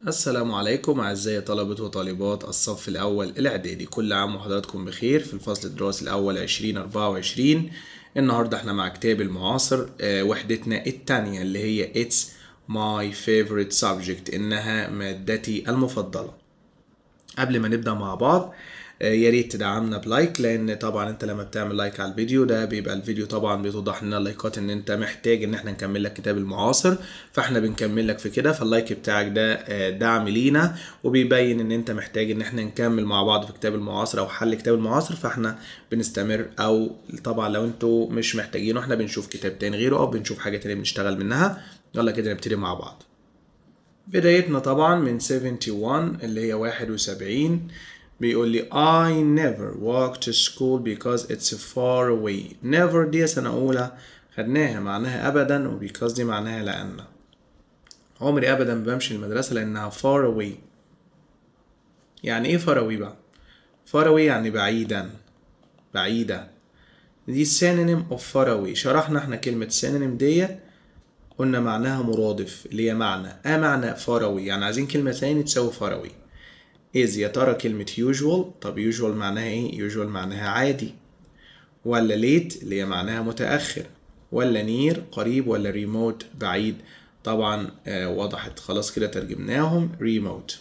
السلام عليكم أعزائي طلبة وطالبات الصف الأول الإعدادي كل عام وحضراتكم بخير في الفصل الدراسي الأول 2024 النهاردة احنا مع كتاب المعاصر آه، وحدتنا التانية اللي هي It's my favorite subject إنها مادتي المفضلة قبل ما نبدأ مع بعض آه، يا ريت تدعمنا بلايك لان طبعا انت لما بتعمل لايك على الفيديو ده بيبقى الفيديو طبعا بيتوضح لنا اللايكات ان انت محتاج ان احنا نكمل لك كتاب المعاصر فاحنا بنكمل لك في كده فاللايك بتاعك ده آه، دعم لينا وبيبين ان انت محتاج ان احنا نكمل مع بعض في كتاب المعاصر او حل كتاب المعاصر فاحنا بنستمر او طبعا لو انتوا مش محتاجينه احنا بنشوف كتاب تاني غيره او بنشوف حاجة تانية بنشتغل منها يلا كده نبتدي مع بعض بدايتنا طبعا من 71 اللي هي 71 بيقول لي I never walk to school because it's far away never دي سنة أولى خدناها معناها أبدا و because دي معناها لأن عمري أبدا ما بمشي المدرسة لأنها far away يعني إيه far away بقى؟ far away يعني بعيدا بعيدة دي synonym of far away شرحنا احنا كلمة synonym ديت قلنا معناها مرادف اللي هي معنى اه معنى far away يعني عايزين كلمة تاني تساوي far away is يا ترى كلمة usual طب usual معناها ايه usual معناها عادي ولا late اللي هي معناها متأخر ولا near قريب ولا remote بعيد طبعا آه وضحت خلاص كده ترجمناهم remote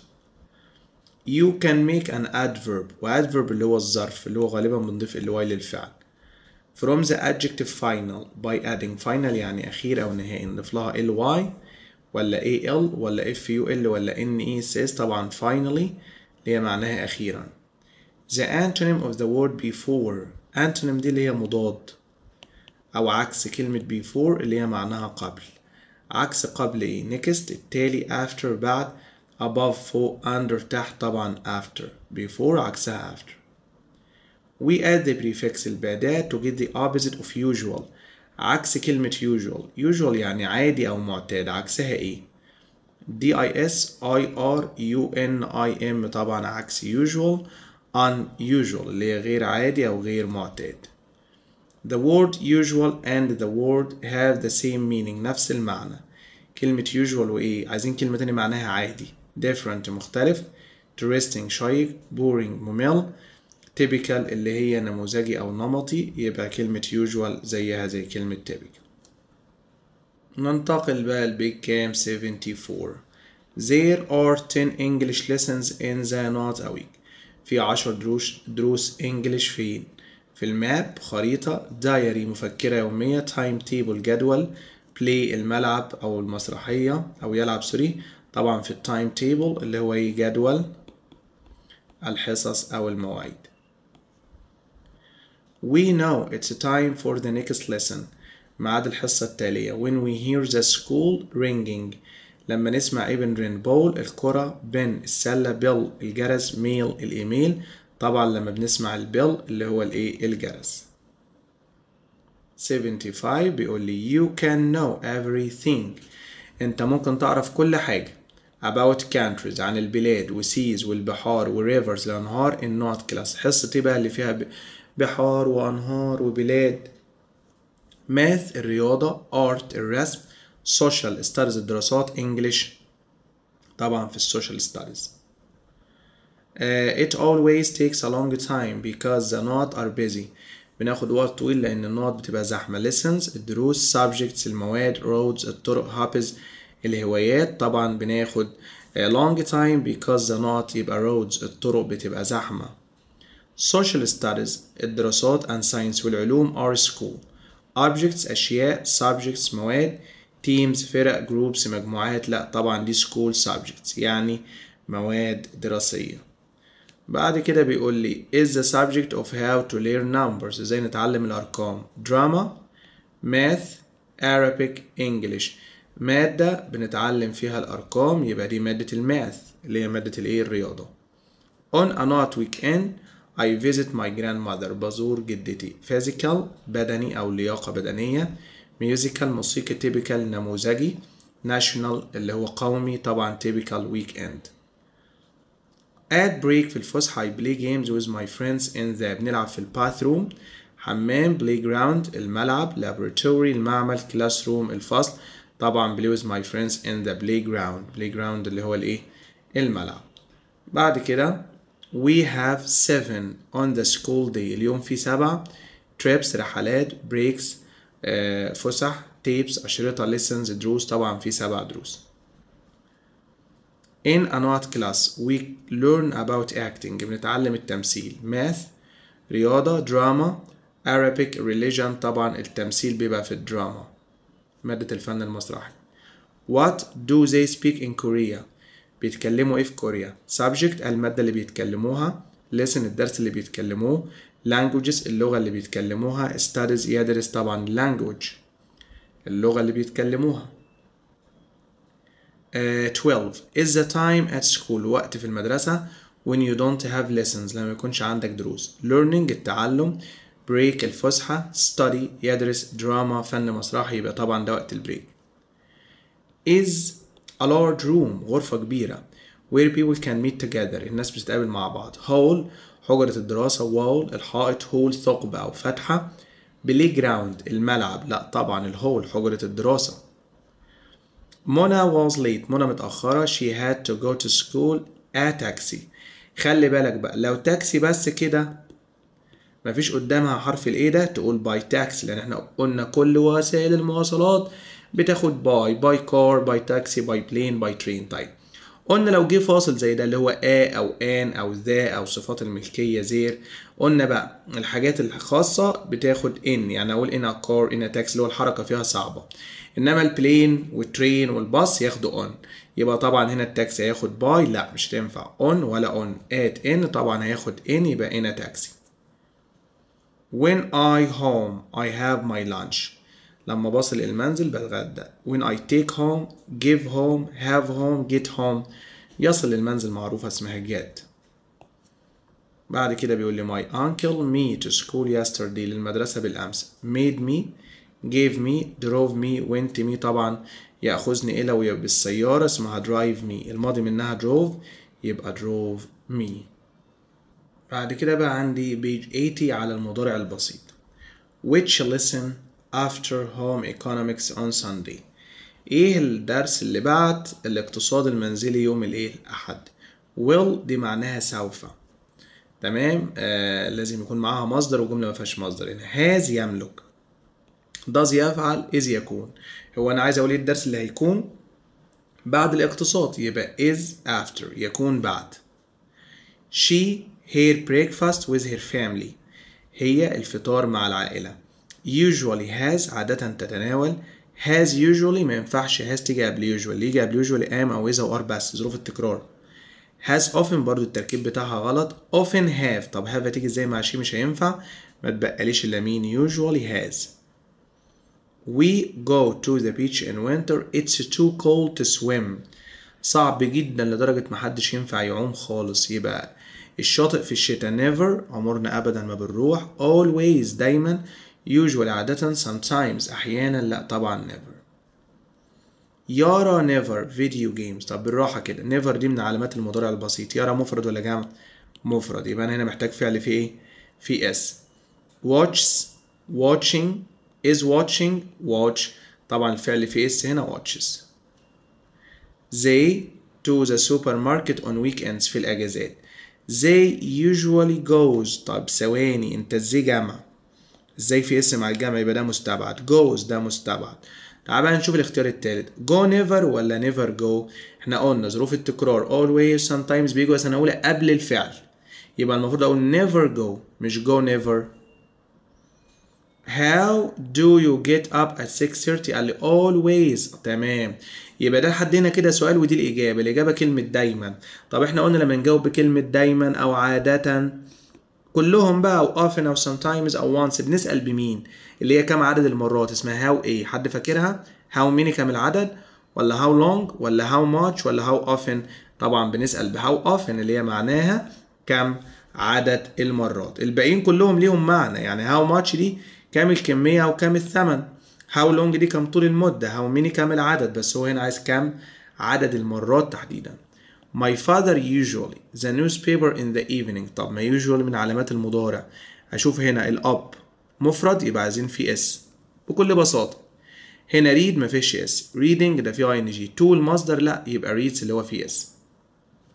you can make an adverb و adverb اللي هو الظرف اللي هو غالبا بنضيف ال y للفعل from the adjective final by adding final يعني أخير أو نهائي نضيف لها ly ولا al ولا ful ولا nes طبعا finally اللي هي معناها أخيرا the antonym of the word before antonym دي اللي هي مضاد أو عكس كلمة before اللي هي معناها قبل عكس قبل إيه next التالي after بعد above فوق under تحت طبعا after before عكسها after we add the prefix البعدات to get the opposite of usual عكس كلمة usual usual يعني عادي أو معتاد عكسها إيه D I S I R U N I M طبعا عكس usual unusual اللي هي غير عادي أو غير معتاد The word usual and the word have the same meaning نفس المعنى كلمة usual وإيه عايزين كلمة تانية معناها عادي different مختلف interesting شيق boring ممل typical اللي هي نموذجي أو نمطي يبقى كلمة usual زيها زي كلمة typical ننتقل بقى لبيج كام 74 There are 10 English lessons in the not a week في 10 دروس دروس انجلش فين في الماب خريطة دايري مفكرة يومية تايم تيبل جدول بلاي الملعب أو المسرحية أو يلعب سوري طبعا في التايم تيبل اللي هو إيه جدول الحصص أو المواعيد We know it's time for the next lesson ميعاد الحصة التالية when we hear the school ringing لما نسمع ابن رين بول الكرة بن السلة بيل الجرس ميل الإيميل طبعا لما بنسمع البيل اللي هو الإيه الجرس 75 بيقول لي you can know everything انت ممكن تعرف كل حاجة about countries عن البلاد وسيز والبحار وريفرز الأنهار النوت كلاس حصة ايه بقى اللي فيها ب- بحار وأنهار وبلاد ماث الرياضة ارت الرسم social studies الدراسات انجلش طبعا في السوشيال ستاديز it always takes a long time because the not are busy بناخد وقت طويل لأن النقط بتبقى زحمة lessons الدروس subjects المواد roads الطرق hobbies الهوايات طبعا بناخد a long time because the not يبقى roads الطرق بتبقى زحمة social studies الدراسات and science والعلوم are school objects أشياء subjects مواد teams فرق groups مجموعات لا طبعا دي school subjects يعني مواد دراسية بعد كده بيقول لي is the subject of how to learn numbers ازاي نتعلم الأرقام drama math Arabic English مادة بنتعلم فيها الأرقام يبقى دي مادة الماث اللي هي مادة الإيه الرياضة On a not weekend I visit my grandmother بزور جدتي physical بدني أو لياقة بدنية musical موسيقى typical نموذجي national اللي هو قومي طبعا typical weekend at break في الفسحة I play games with my friends in the بنلعب في الباثروم حمام playground الملعب laboratory المعمل classroom الفصل طبعا play with my friends in the playground playground اللي هو الايه الملعب بعد كده we have seven on the school day اليوم في سبع trips رحلات breaks آه، فسح tapes أشرطة lessons دروس طبعا في سبع دروس In an art class we learn about acting بنتعلم التمثيل math رياضة drama Arabic religion طبعا التمثيل بيبقى في الدراما مادة الفن المسرحي What do they speak in Korea بيتكلموا ايه في كوريا subject المادة اللي بيتكلموها lesson الدرس اللي بيتكلموه languages اللغة اللي بيتكلموها studies يدرس طبعا language اللغة اللي بيتكلموها Uh, 12 is the time at school وقت في المدرسة when you don't have lessons لما يكونش عندك دروس learning التعلم break الفسحة study يدرس drama فن مسرحي يبقى طبعا ده وقت البريك is a large room غرفة كبيرة where people can meet together الناس بتتقابل مع بعض hall حجرة الدراسة wall الحائط hole ثقب أو فتحة playground الملعب لا طبعا الهول حجرة الدراسة منى was late منى متأخرة she had to go to school a taxi خلي بالك بقى لو تاكسي بس كده مفيش قدامها حرف الايه ده تقول باي تاكسي لان احنا قلنا كل وسائل المواصلات بتاخد باي باي كار باي تاكسي باي بلين باي ترين طيب قلنا لو جه فاصل زي ده اللي هو ا او ان او ذا او صفات الملكيه زير قلنا بقى الحاجات الخاصه بتاخد ان يعني اقول ان كار ان تاكسي اللي هو الحركه فيها صعبه انما البلين والترين والباص ياخدوا اون يبقى طبعا هنا التاكسي هياخد باي لا مش تنفع اون ولا اون ات ان طبعا هياخد ان يبقى ان تاكسي when I home I have my lunch لما بصل المنزل بتغدى when I take home give home have home get home يصل المنزل معروفة اسمها get بعد كده بيقول لي my uncle me to school yesterday للمدرسة بالأمس made me gave me drove me went me طبعا يأخذني إلى ويبقى بالسيارة اسمها drive me الماضي منها drove يبقى drove me بعد كده بقى عندي page 80 على المضارع البسيط which lesson after home economics on Sunday ايه الدرس اللي بعد الاقتصاد المنزلي يوم الايه الاحد will دي معناها سوف تمام آه لازم يكون معاها مصدر وجمله ما فيهاش مصدر هنا has يملك does يفعل is يكون هو انا عايز اقول ايه الدرس اللي هيكون بعد الاقتصاد يبقى is after يكون بعد she her breakfast with her family هي الفطار مع العائلة usually has عادة تتناول has usually ما ينفعش has تيجي قبل usually اللي يجي قبل usually am أو is أو are بس ظروف التكرار has often برضو التركيب بتاعها غلط often have طب have هتيجي ازاي مع شي مش هينفع ما تبقاليش الا مين usually has we go to the beach in winter it's too cold to swim صعب جدا لدرجة محدش ينفع يعوم خالص يبقى الشاطئ في الشتاء never عمرنا أبدا ما بنروح always دايما usually عادة sometimes أحيانا لا طبعا never يارا never video games طب بالراحة كده never دي من علامات المضارع البسيط يارا مفرد ولا جمع مفرد يبقى أنا هنا محتاج فعل في إيه في اس watches watching is watching watch طبعا الفعل في اس هنا watches they to the supermarket on weekends في الأجازات they usually goes طب ثواني انت ازاي جمع ازاي في اسم على الجمع يبقى ده مستبعد goes ده مستبعد تعال بقى نشوف الاختيار التالت go never ولا never go احنا قلنا ظروف التكرار always sometimes بيجوا سنة أولى قبل الفعل يبقى المفروض أقول never go مش go never How do you get up at 6:30 قال لي always تمام يبقى ده لحد هنا كده سؤال ودي الإجابة الإجابة كلمة دايما طب احنا قلنا لما نجاوب بكلمة دايما أو عادة كلهم بقى أو often أو sometimes أو once بنسأل بمين اللي هي كم عدد المرات اسمها how ايه حد فاكرها how many كم العدد ولا how long ولا how much ولا how often طبعا بنسأل ب how often اللي هي معناها كم عدد المرات الباقيين كلهم ليهم معنى يعني how much دي كام الكمية أو كام الثمن how long دي كام طول المدة how many كام العدد بس هو هنا عايز كام عدد المرات تحديدا My father usually the newspaper in the evening طب ما usually من علامات المضارع هشوف هنا الأب مفرد يبقى عايزين فيه اس بكل بساطة هنا read ما فيش اس reading ده فيه اي ان جي to المصدر لا يبقى reads اللي هو فيه اس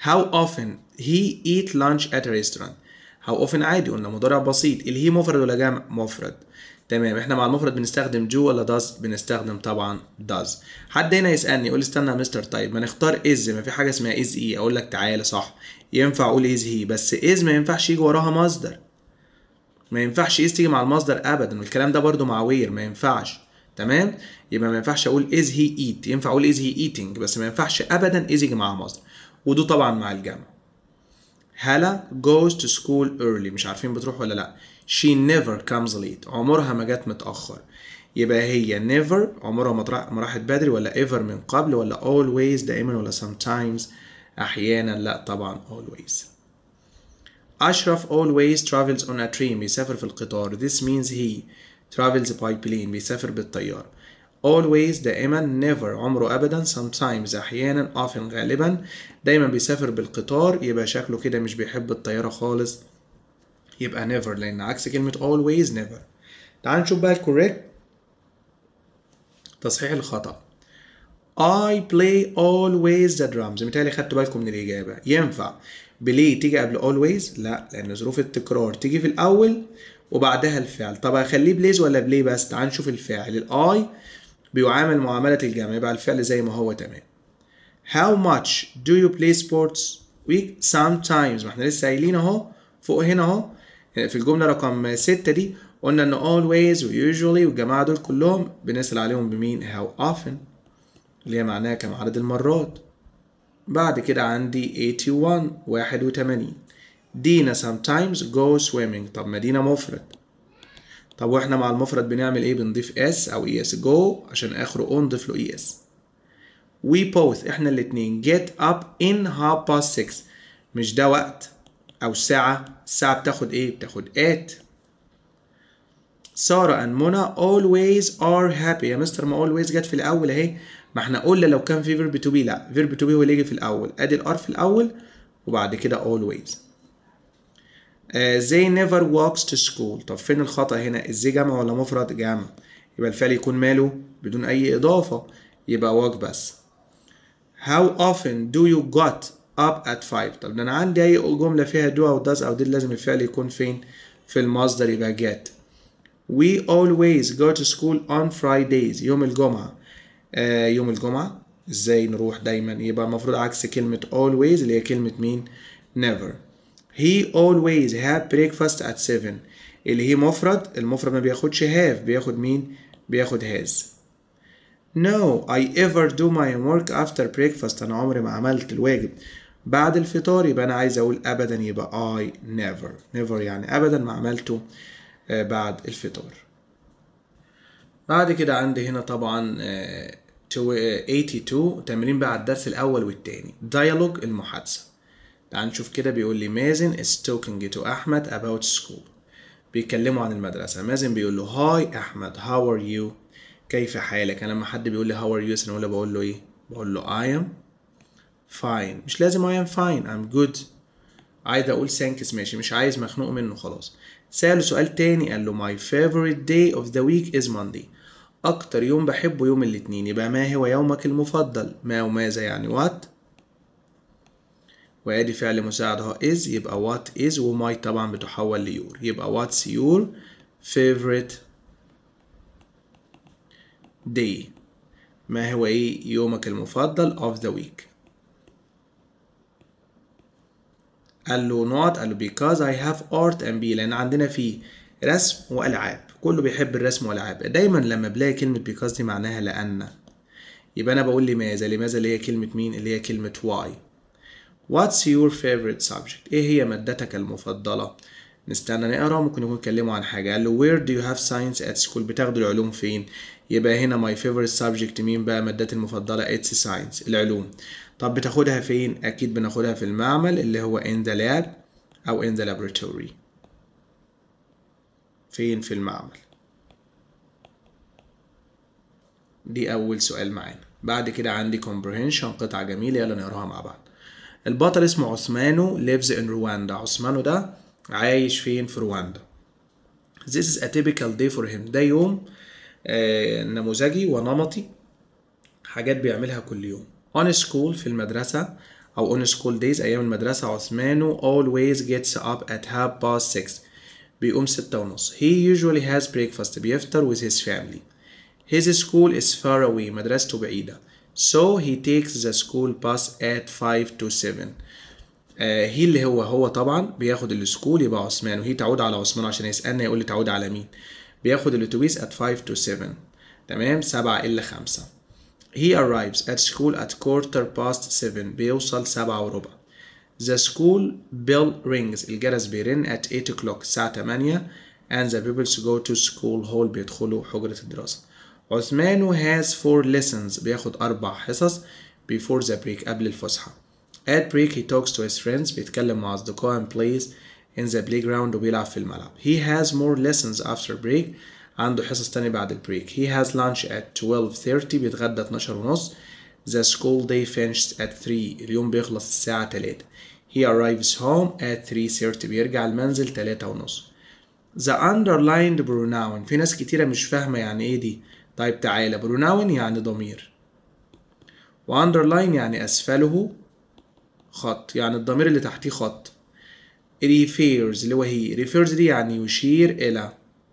how often he eat lunch at a restaurant how often عادي قلنا مضارع بسيط اللي هي مفرد ولا جمع مفرد تمام احنا مع المفرد بنستخدم جو ولا does بنستخدم طبعا does حد هنا يسالني يقول لي استنى يا مستر طيب ما نختار is ما في حاجه اسمها is ايه اقول لك تعالى صح ينفع اقول is he بس is ما ينفعش يجي وراها مصدر ما ينفعش is تيجي مع المصدر ابدا والكلام ده برضو مع وير ما ينفعش تمام يبقى ما ينفعش اقول is he eat ينفع اقول is he eating بس ما ينفعش ابدا is يجي معاها مصدر ودو طبعا مع الجمع هلا goes to school early مش عارفين بتروح ولا لا she never comes late عمرها ما جت متأخر يبقى هي never عمرها ما راحت بدري ولا ever من قبل ولا always دائما ولا sometimes أحيانا لا طبعا always أشرف always travels on a train بيسافر في القطار this means he travels by plane بيسافر بالطيارة always دائما never عمره أبدا sometimes أحيانا often غالبا دايما بيسافر بالقطار يبقى شكله كده مش بيحب الطيارة خالص يبقى never لأن عكس كلمة always never تعال نشوف بقى الكوريكت تصحيح الخطأ I play always the drums متهيألي خدتوا بالكم من الإجابة ينفع بلاي تيجي قبل always لا لأن ظروف التكرار تيجي في الأول وبعدها الفعل طب أخليه بليز ولا بلاي بس تعال نشوف الفاعل الآي بيعامل معاملة الجمع يبقى الفعل زي ما هو تمام How much do you play sports week sometimes ما احنا لسه قايلين اهو فوق هنا اهو في الجملة رقم ستة دي قلنا ان always و usually والجماعة دول كلهم بنسأل عليهم بمين how often اللي هي معناها كم عدد المرات بعد كده عندي 81 81 دينا sometimes go swimming طب ما دينا مفرد طب واحنا مع المفرد بنعمل ايه بنضيف اس او اي اس go عشان اخره on نضيف له اي اس we both احنا الاتنين get up in half past six مش ده وقت او ساعة الساعة بتاخد ايه بتاخد at سارة and منى always are happy يا مستر ما always جت في الاول اهي ما احنا قلنا لو كان في verb to be لا verb to be هو اللي يجي في الاول ادي الار في الاول وبعد كده always uh, they never walks to school طب فين الخطأ هنا ازاي جمع ولا مفرد جمع يبقى الفعل يكون ماله بدون اي اضافة يبقى walk بس How often do you got up at 5 طب ده انا عندي اي جملة فيها do او does او دي لازم الفعل يكون فين في المصدر يبقى get We always go to school on Fridays يوم الجمعة آه يوم الجمعة ازاي نروح دايما يبقى المفروض عكس كلمة always اللي هي كلمة مين never He always have breakfast at 7 اللي هي مفرد المفرد ما بياخدش have بياخد مين بياخد has No I ever do my homework after breakfast أنا عمري ما عملت الواجب بعد الفطار يبقى أنا عايز أقول أبدا يبقى I never never يعني أبدا ما عملته بعد الفطار بعد كده عندي هنا طبعا 82 تمرين بقى على الدرس الأول والتاني dialogue المحادثة تعال نشوف كده بيقول لي مازن is talking to أحمد about school بيتكلموا عن المدرسة مازن بيقول له هاي أحمد how are you كيف حالك انا لما حد بيقول لي how are you سنة بقول له ايه بقول له I am fine مش لازم I am fine I'm good عايز اقول thanks ماشي مش عايز مخنوق منه خلاص سأله سؤال تاني قال له my favorite day of the week is Monday اكتر يوم بحبه يوم الاثنين يبقى ما هو يومك المفضل ما وماذا يعني what وادي فعل مساعد اهو is يبقى what is وماي طبعا بتحول ليور يبقى what's your favorite day ما هو ايه يومك المفضل of the week قال له not قال له because I have art and be لأن عندنا فيه رسم وألعاب كله بيحب الرسم والألعاب دايما لما بلاقي كلمة because دي معناها لأن يبقى أنا بقول لماذا لماذا اللي هي كلمة مين اللي هي كلمة why What's your favorite subject إيه هي مادتك المفضلة نستنى نقرا ممكن يكون اتكلموا عن حاجة قال له where do you have science at school بتاخدوا العلوم فين يبقى هنا my favorite subject مين بقى مادتي المفضلة it's science العلوم طب بتاخدها فين أكيد بناخدها في المعمل اللي هو in the lab أو in the laboratory فين في المعمل دي أول سؤال معانا بعد كده عندي comprehension قطعة جميلة يلا نقراها مع بعض البطل اسمه عثمانو lives in Rwanda عثمانو ده عايش فين في رواندا This is a typical day for him ده يوم آه نموذجي ونمطي حاجات بيعملها كل يوم on school في المدرسة أو on school days أيام المدرسة عثمانو always gets up at half past six بيقوم ستة ونص he usually has breakfast بيفطر with his family his school is far away مدرسته بعيدة so he takes the school bus at 5 to 7 آه هي اللي هو هو طبعا بياخد السكول يبقى عثمان وهي تعود على عثمان عشان يسألنا يقول لي تعود على مين بياخد الاتوبيس at 5 to 7 تمام 7 إلا 5 he arrives at school at quarter past 7 بيوصل 7 وربع the school bell rings الجرس بيرن at 8 o'clock الساعة 8 and the pupils go to school hall بيدخلوا حجرة الدراسة عثمان has four lessons بياخد أربع حصص before the break قبل الفسحة at break he talks to his friends بيتكلم مع أصدقائه and plays in the playground وبيلعب في الملعب he has more lessons after break عنده حصص تانية بعد البريك he has lunch at 12:30 بيتغدى 12 ونص the school day finishes at 3 اليوم بيخلص الساعة 3 he arrives home at 3:30 بيرجع المنزل 3 ونص the underlined pronoun في ناس كتيرة مش فاهمة يعني ايه دي طيب تعالى pronoun يعني ضمير و underline يعني أسفله خط يعني الضمير اللي تحتيه خط refers اللي هو هي refers دي يعني يشير إلى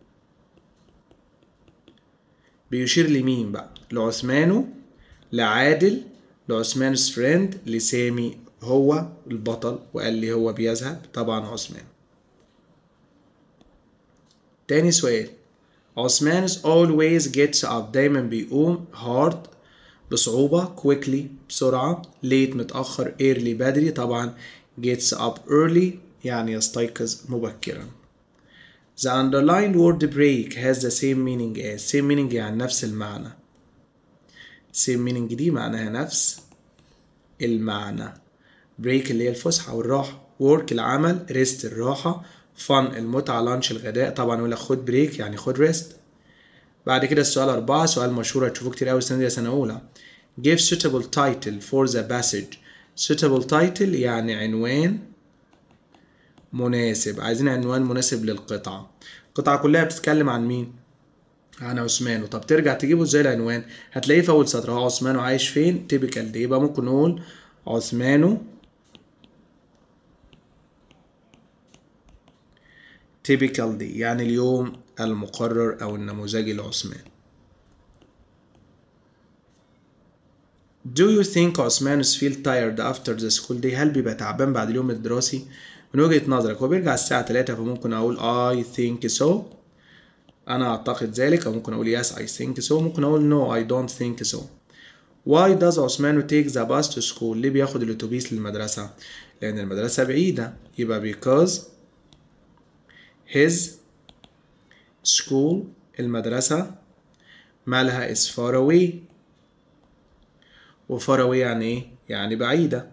بيشير لمين بقى لعثمانه لعادل لعثمان's فريند لسامي هو البطل وقال لي هو بيذهب طبعا عثمان تاني سؤال عثمان's always gets up دايما بيقوم hard بصعوبة quickly بسرعة late متأخر early بدري طبعا gets up early يعني يستيقظ مبكرا The underlined word break has the same meaning as same meaning يعني نفس المعنى same meaning دي معناها نفس المعنى break اللي هي الفسحة والراحة work العمل rest الراحة fun المتعة lunch الغداء طبعا يقول لك خد بريك يعني خد rest بعد كده السؤال أربعة سؤال مشهور هتشوفوه كتير أوي السنة دي سنة أولى give suitable title for the passage suitable title يعني عنوان مناسب عايزين عنوان مناسب للقطعة القطعة كلها بتتكلم عن مين؟ عن عثمانو طب ترجع تجيبه ازاي العنوان هتلاقيه في اول سطر هو عثمانو عايش فين تيبيكال دي يبقى ممكن نقول عثمانو typical day يعني اليوم المقرر أو النموذجي لعثمان Do you think عثمان feel tired after the school day؟ هل بيبقى تعبان بعد اليوم الدراسي؟ من وجهة نظرك هو بيرجع الساعة 3 فممكن أقول I think so أنا أعتقد ذلك أو ممكن أقول yes I think so ممكن أقول no I don't think so Why does عثمان take the bus to school؟ ليه بياخد الأتوبيس للمدرسة؟ لأن المدرسة بعيدة يبقى because his school المدرسة مالها is far away و far away يعني ايه؟ يعني بعيدة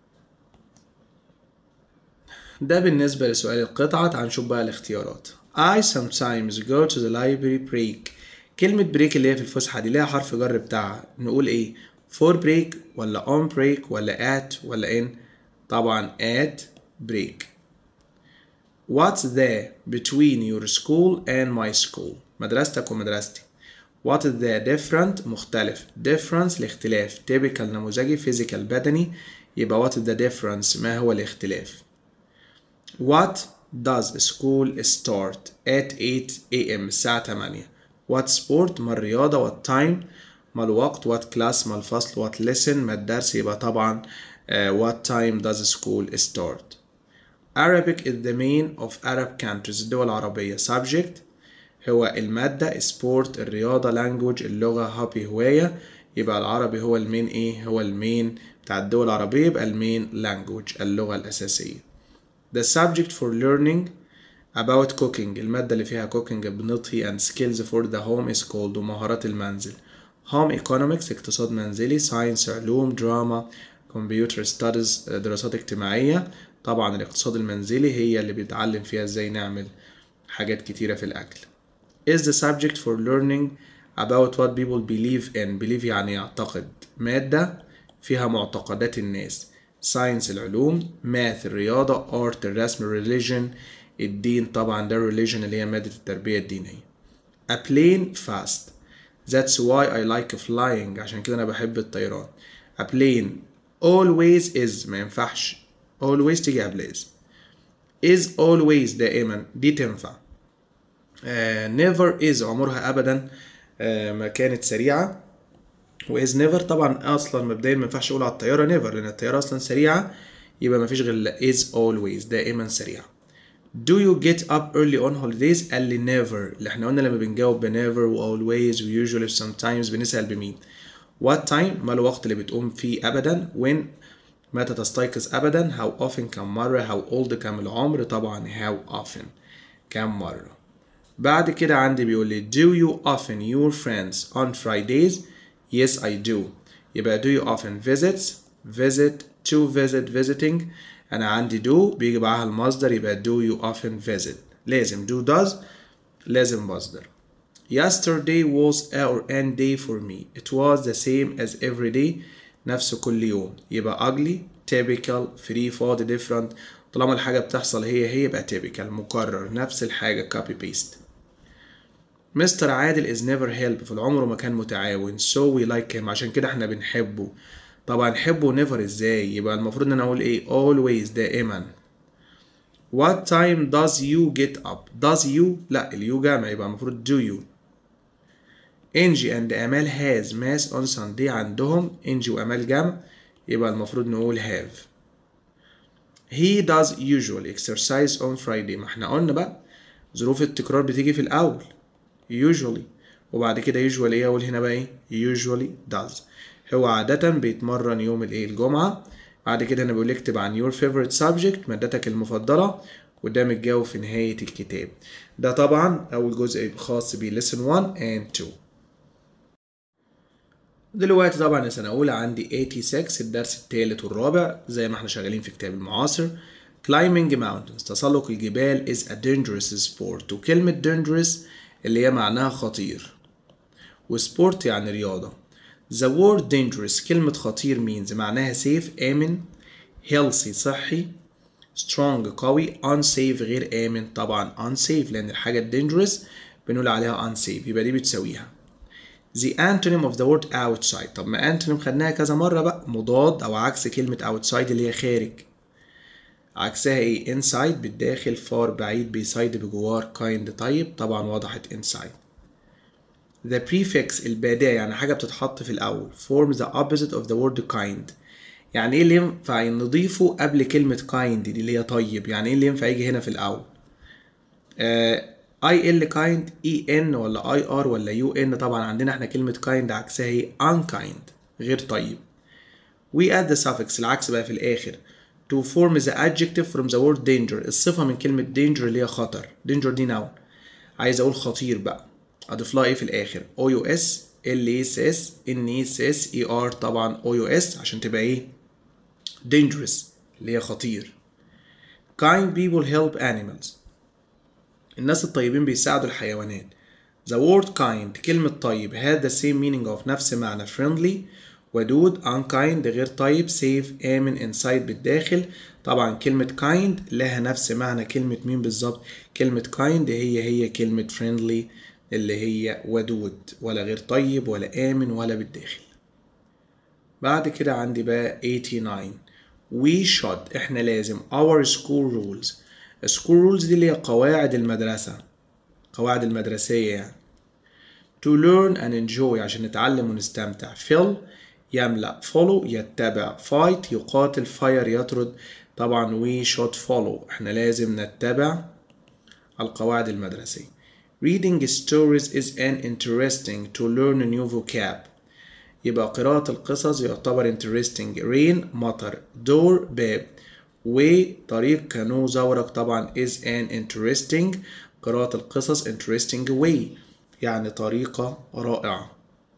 ده بالنسبة لسؤال القطعة تعال نشوف بقى الاختيارات I sometimes go to the library break كلمة بريك اللي هي في الفسحة دي ليها حرف جر بتاعها نقول ايه for break ولا on break ولا at ولا in طبعا at break What's the between your school and my school مدرستك ومدرستي What is the different مختلف difference الاختلاف typical نموذجي physical بدني يبقى what is the difference ما هو الاختلاف What does school start at 8 a.m. الساعة 8 What sport ما الرياضة What time ما الوقت What class ما الفصل What lesson ما الدرس يبقى طبعا uh, What time does school start Arabic is the main of Arab countries الدول العربية subject هو المادة sport الرياضة language اللغة hobby هواية يبقى العربي هو المين ايه هو المين بتاع الدول العربية يبقى المين language اللغة الأساسية The subject for learning about cooking المادة اللي فيها cooking بنطهي and skills for the home is called ومهارات المنزل home economics اقتصاد منزلي science علوم drama computer studies دراسات اجتماعية طبعا الاقتصاد المنزلي هي اللي بيتعلم فيها ازاي نعمل حاجات كتيرة في الأكل is the subject for learning about what people believe in believe يعني يعتقد مادة فيها معتقدات الناس science العلوم math الرياضة art الرسم religion الدين طبعا ده religion اللي هي مادة التربية الدينية a plane fast that's why I like flying عشان كده أنا بحب الطيران a plane always is ما ينفعش always تيجي قبل is is always دائما دي تنفع آه never is عمرها ابدا آه ما كانت سريعه واز نيفر طبعا اصلا مبدئيا ما ينفعش اقول على الطياره نيفر لان الطياره اصلا سريعه يبقى ما فيش غير is always دائما سريعه Do you get up early on holidays؟ قال لي never اللي احنا قلنا لما بنجاوب ب never و always و usually و sometimes بنسأل بمين What time؟ ما الوقت اللي بتقوم فيه أبدا When؟ متى تستيقظ أبدا How often كم مرة How old كم العمر طبعا how often كم مرة بعد كده عندي بيقول لي Do you often your friends on Fridays؟ Yes I do يبقى do you often visits visit to visit visiting أنا عندي do بيجي معاها المصدر يبقى do you often visit لازم do does لازم مصدر Yesterday was our end day for me It was the same as every day نفس كل يوم يبقى ugly typical free فاضي different طالما الحاجة بتحصل هي هي يبقى typical مكرر نفس الحاجة copy paste مستر عادل is never helpful عمره ما كان متعاون so we like him عشان كده احنا بنحبه طبعا نحبه never ازاي يبقى المفروض ان انا اقول ايه always دائما what time does you get up does you لا اليو جامع يبقى المفروض do you انجي and امال has mass on Sunday عندهم انجي وامال جمع يبقى المفروض نقول have he does usually exercise on Friday ما احنا قلنا بقى ظروف التكرار بتيجي في الاول usually وبعد كده usually ايه اقول هنا بقى ايه usually does هو عادة بيتمرن يوم الايه الجمعة بعد كده انا بقول اكتب عن your favorite subject مادتك المفضلة وده متجاوب في نهاية الكتاب ده طبعا أول جزء خاص ب lesson 1 and 2 دلوقتي طبعا سنة أولى عندي 86 الدرس الثالث والرابع زي ما احنا شغالين في كتاب المعاصر climbing mountains تسلق الجبال is a dangerous sport وكلمة dangerous اللي هي معناها خطير وسبورت يعني رياضة The word dangerous كلمة خطير means معناها safe آمن healthy صحي strong قوي unsafe غير آمن طبعا unsafe لأن الحاجة dangerous بنقول عليها unsafe يبقى دي بتساويها The antonym of the word outside طب ما antonym خدناها كذا مرة بقى مضاد أو عكس كلمة outside اللي هي خارج عكسها ايه inside بالداخل far بعيد beside بجوار kind طيب طبعا وضحت inside the prefix البادية يعني حاجة بتتحط في الأول forms the opposite of the word kind يعني ايه اللي ينفع نضيفه قبل كلمة kind دي اللي هي طيب يعني ايه اللي ينفع يجي هنا في الأول آه اي ال kind اي ان ولا اي ار ولا يو ان طبعا عندنا احنا كلمة kind عكسها هي unkind غير طيب we add the suffix العكس بقى في الآخر to form the adjective from the word danger الصفة من كلمة danger اللي هي خطر danger دي noun عايز أقول خطير بقى أضيف لها إيه في الآخر O U S L E S S N E S S E R طبعا O U S عشان تبقى إيه dangerous اللي هي خطير kind people help animals الناس الطيبين بيساعدوا الحيوانات the word kind كلمة طيب had the same meaning of نفس معنى friendly ودود unkind غير طيب safe آمن inside بالداخل طبعا كلمة kind لها نفس معنى كلمة مين بالظبط كلمة kind هي هي كلمة friendly اللي هي ودود ولا غير طيب ولا آمن ولا بالداخل بعد كده عندي بقى 89 we should احنا لازم our school rules school rules دي اللي هي قواعد المدرسة قواعد المدرسية يعني to learn and enjoy عشان نتعلم ونستمتع fill يملأ follow يتبع fight يقاتل fire يطرد طبعا we should follow احنا لازم نتبع القواعد المدرسية reading stories is an interesting to learn a new vocab يبقى قراءة القصص يعتبر interesting rain مطر door باب way طريق كانو زورق طبعا is an interesting قراءة القصص interesting way يعني طريقة رائعة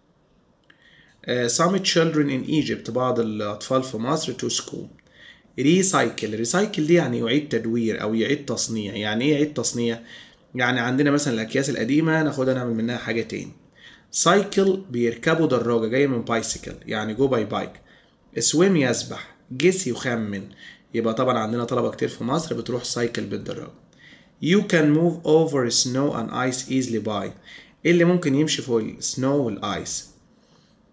Uh, some children in Egypt بعض الأطفال في مصر to school recycle recycle دي يعني يعيد تدوير أو يعيد تصنيع يعني إيه يعيد تصنيع؟ يعني عندنا مثلا الأكياس القديمة ناخدها نعمل منها حاجة تاني سايكل بيركبوا دراجة جاية من بايسيكل يعني جو باي بايك سويم يسبح جس يخمن يبقى طبعا عندنا طلبة كتير في مصر بتروح سايكل بالدراجة You can move over snow and ice easily by إيه اللي ممكن يمشي فوق السنو والآيس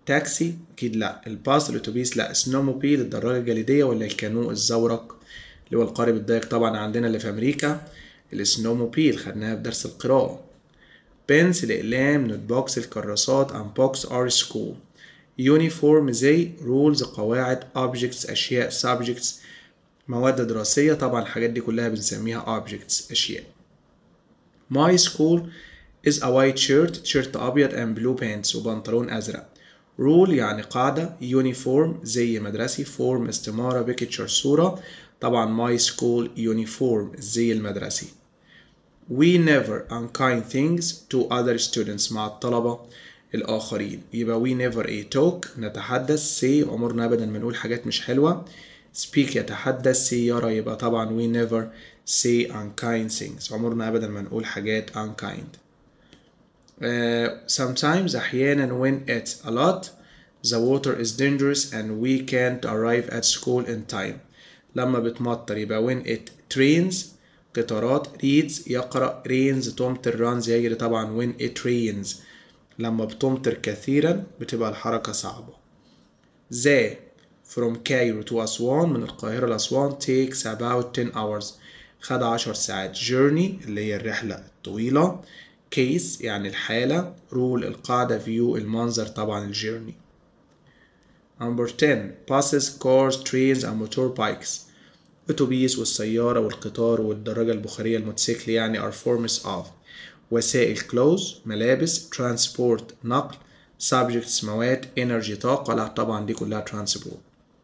تاكسي اكيد لا الباص الاتوبيس لا سنوموبيل الدراجه الجليديه ولا الكانو الزورق اللي هو القارب الضيق طبعا عندنا اللي في امريكا السنوموبيل خدناها في درس القراءه بنس الاقلام نوت بوكس الكراسات ان بوكس ار سكول يونيفورم زي رولز قواعد objects اشياء subjects مواد دراسيه طبعا الحاجات دي كلها بنسميها objects اشياء My school is a white shirt تيشيرت أبيض and blue pants وبنطلون أزرق rule يعني قاعدة uniform زي مدرسي form استمارة picture صورة طبعا my school uniform الزي المدرسي we never unkind things to other students مع الطلبة الآخرين يبقى we never a talk نتحدث say عمرنا أبدا ما نقول حاجات مش حلوة speak يتحدث say يرى يبقى طبعا we never say unkind things عمرنا أبدا ما نقول حاجات unkind uh, sometimes أحيانا when it's a lot the water is dangerous and we can't arrive at school in time لما بتمطر يبقى when it rains قطارات reads يقرأ rains تمطر runs يجري طبعا when it rains لما بتمطر كثيرا بتبقى الحركة صعبة the from Cairo to أسوان من القاهرة لأسوان takes about 10 hours خد 10 ساعات journey اللي هي الرحلة الطويلة case يعني الحالة rule القاعدة view المنظر طبعا الجيرني Number 10 buses, cars, trains and motorbikes أتوبيس والسيارة والقطار والدراجة البخارية الموتوسيكل يعني are forms of وسائل clothes ملابس transport نقل subjects مواد energy طاقة لا طبعا دي كلها transport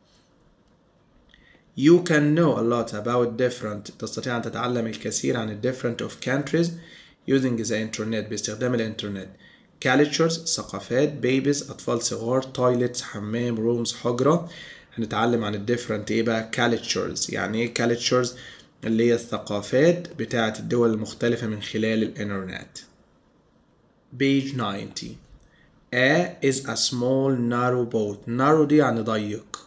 You can know a lot about different تستطيع أن تتعلم الكثير عن ال different of countries using the internet باستخدام الإنترنت cultures ثقافات babies أطفال صغار toilets حمام rooms حجرة هنتعلم عن ال different إيه بقى cultures يعني إيه cultures اللي هي الثقافات بتاعة الدول المختلفة من خلال الإنترنت page 90 A is a small narrow boat narrow دي يعني ضيق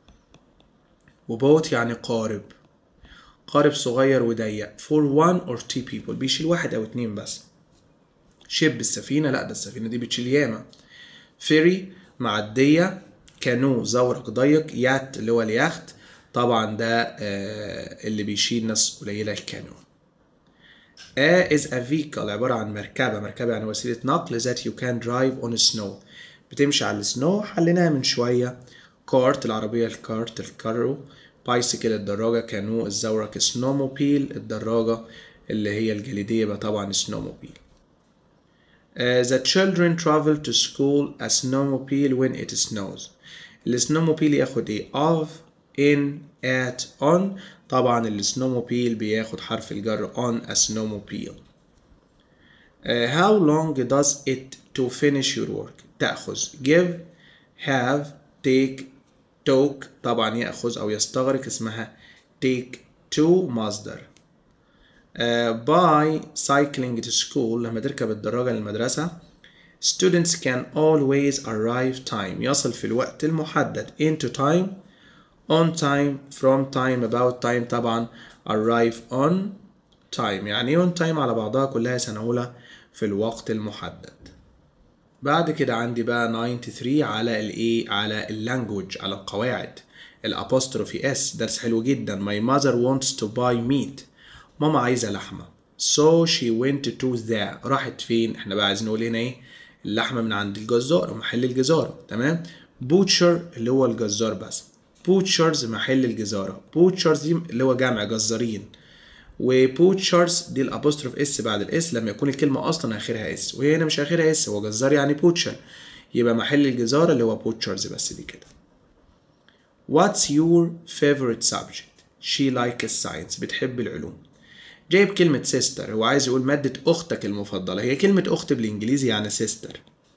وبوت يعني قارب قارب صغير وضيق for one or two people بيشيل واحد أو اتنين بس شيب السفينة لا ده السفينة دي بتشيل ياما فيري معدية كانو زورق ضيق يات اللي هو اليخت طبعا ده آه اللي بيشيل ناس قليلة الكانو A is a vehicle عبارة عن مركبة مركبة يعني وسيلة نقل that you can drive on snow بتمشي على السنو حليناها من شوية كارت العربية الكارت الكارو بايسيكل الدراجة كانو الزورق سنوموبيل الدراجة اللي هي الجليدية بقى طبعا سنوموبيل Uh, the children travel to school a snowmobile when it snows. السنوموبيل ياخد ايه؟ of, in, at, on. طبعا السنوموبيل بياخد حرف الجر on a snowmobile. Uh, how long does it to finish your work? تأخذ give, have, take, took طبعا يأخذ أو يستغرق اسمها take to مصدر. Uh, by cycling to school لما تركب الدراجة للمدرسة students can always arrive time يصل في الوقت المحدد into time on time from time about time طبعا arrive on time يعني on time على بعضها كلها سنة أولى في الوقت المحدد بعد كده عندي بقى 93 على الايه على اللانجوج على القواعد الابوستروفي اس درس حلو جدا my mother wants to buy meat ماما عايزة لحمة so she went to the راحت فين احنا بقى عايزين نقول هنا ايه اللحمة من عند الجزار أو محل الجزارة تمام butcher اللي هو الجزار بس butchers محل الجزارة butchers دي اللي هو جمع جزارين وبوتشرز دي الابوستروف اس بعد الاس لما يكون الكلمة أصلا آخرها اس وهي هنا مش آخرها اس هو جزار يعني بوتشر يبقى محل الجزارة اللي هو بوتشرز بس دي كده What's your favorite subject? She likes science بتحب العلوم جايب كلمة سيستر هو عايز يقول مادة أختك المفضلة هي كلمة أخت بالإنجليزي يعني سيستر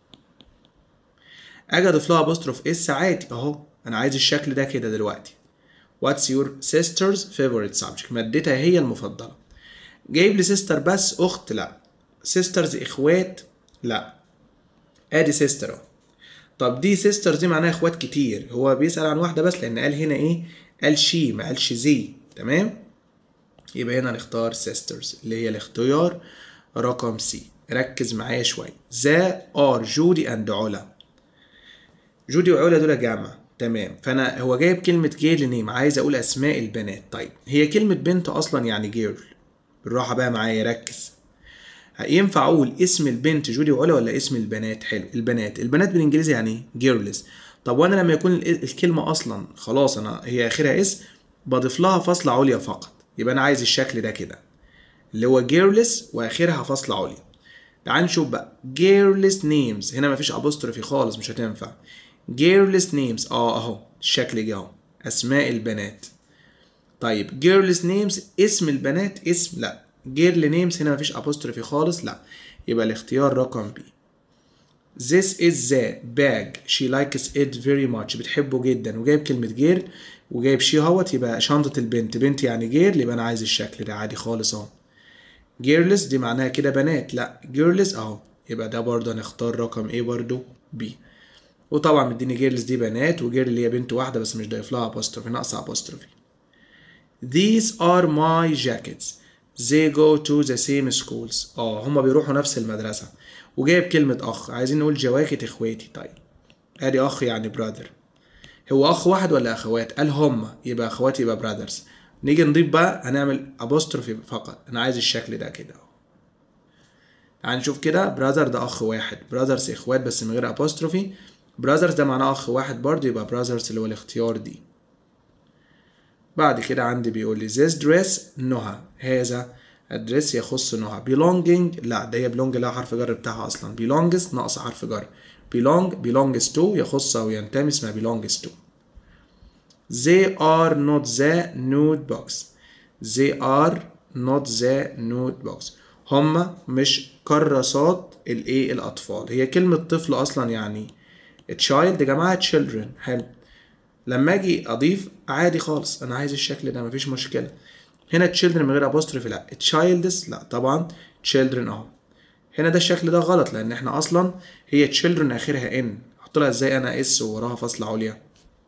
أجي أضيف لها أبوستروف إس عادي أهو أنا عايز الشكل ده كده دلوقتي What's your sister's favorite subject مادتها هي المفضلة جايب لي سيستر بس أخت لا سيسترز إخوات لا أدي سيستر أهو طب دي سيسترز دي معناها إخوات كتير هو بيسأل عن واحدة بس لأن قال هنا إيه قال شي ما قالش زي تمام يبقى هنا نختار sisters اللي هي الاختيار رقم سي ركز معايا شوية ذا ار جودي اند علا جودي وعلا دول جمع تمام فانا هو جايب كلمه جيرل نيم عايز اقول اسماء البنات طيب هي كلمه بنت اصلا يعني جيرل بالراحه بقى معايا ركز ينفع اقول اسم البنت جودي وعلا ولا اسم البنات حلو البنات البنات بالانجليزي يعني ايه جيرلز طب وانا لما يكون ال- الكلمه اصلا خلاص انا هي اخرها اس بضيف لها فصل عليا فقط يبقى انا عايز الشكل ده كده اللي هو جيرلس واخرها فصل عليا تعال نشوف بقى جيرلس نيمز هنا مفيش ابوستروفي خالص مش هتنفع جيرلس نيمز اه اهو الشكل جه اهو اسماء البنات طيب جيرلس نيمز اسم البنات اسم لا جيرل نيمز هنا مفيش ابوستروفي خالص لا يبقى الاختيار رقم بي This is the bag she likes it very much بتحبه جدا وجايب كلمة جير وجايب شي اهوت يبقى شنطة البنت بنت يعني جير يبقى أنا عايز الشكل ده عادي خالص أهو جيرلس دي معناها كده بنات لا جيرلس أهو يبقى ده برضه هنختار رقم ايه برضه بي وطبعا مديني جيرلس دي بنات وجيرل اللي هي بنت واحدة بس مش ضايف لها apostrophe ناقصة apostrophe These are my jackets they go to the same schools اه هما بيروحوا نفس المدرسة وجايب كلمة أخ عايزين نقول جواكت إخواتي طيب أدي أخ يعني brother هو أخ واحد ولا أخوات قال هما يبقى أخواتي يبقى brothers نيجي نضيف بقى هنعمل apostrophe فقط أنا عايز الشكل ده كده تعال نشوف كده brother ده أخ واحد brothers إخوات بس من غير apostrophe brothers ده معناه أخ واحد برضه يبقى brothers اللي هو الاختيار دي بعد كده عندي بيقول لي this dress نهى هذا الدريس يخص نهى belonging لا ده هي belong لها حرف جر بتاعها اصلا belongs ناقص حرف جر belong belongs to يخص او ينتمي اسمها belongs to they are not the nude box they are not the nude box هما مش كراسات الايه الاطفال هي كلمة طفل اصلا يعني child جماعة children حلو لما اجي اضيف عادي خالص انا عايز الشكل ده مفيش مشكله هنا children من غير apostrophe لا childs لا طبعا children اهو هنا ده الشكل ده غلط لان احنا اصلا هي children اخرها ان احط لها ازاي انا اس ووراها فصل عليا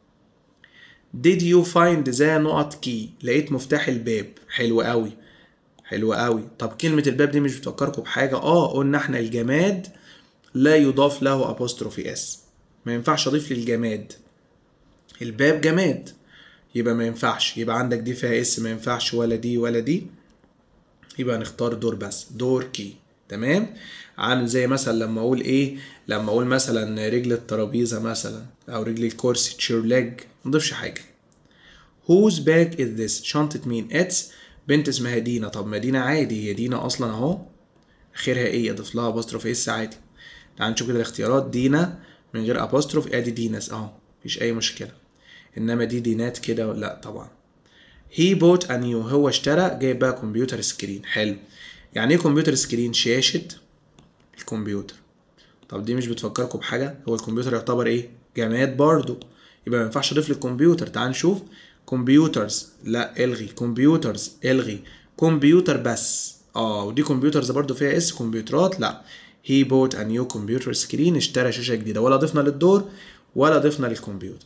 did you find the نقط key لقيت مفتاح الباب حلو قوي حلو قوي طب كلمة الباب دي مش بتفكركم بحاجة اه قلنا احنا الجماد لا يضاف له apostrophe اس ما ينفعش اضيف للجماد الباب جماد يبقى ما ينفعش يبقى عندك دي فيها اس ما ينفعش ولا دي ولا دي يبقى نختار دور بس دور كي تمام عامل زي مثلا لما اقول ايه لما اقول مثلا رجل الترابيزه مثلا او رجل الكرسي تشير ليج نضيفش حاجه whose bag is this شنطه مين اتس بنت اسمها دينا طب ما دينا عادي هي دينا اصلا اهو اخرها ايه اضيف لها ابوستروف اس عادي تعال نشوف كده الاختيارات دينا من غير ابوستروف ادي ديناس اهو مفيش اي مشكله انما دي دينات كده لا طبعا هي بوت ا نيو هو اشترى جايب بقى كمبيوتر سكرين حلو يعني ايه كمبيوتر سكرين شاشه الكمبيوتر طب دي مش بتفكركم بحاجه هو الكمبيوتر يعتبر ايه جماد برضو يبقى ما ينفعش اضيف للكمبيوتر تعال نشوف كمبيوترز لا الغي كمبيوترز الغي كمبيوتر بس اه ودي كمبيوترز برضو فيها اس كمبيوترات لا هي بوت ا نيو كمبيوتر سكرين اشترى شاشه جديده ولا ضفنا للدور ولا ضفنا للكمبيوتر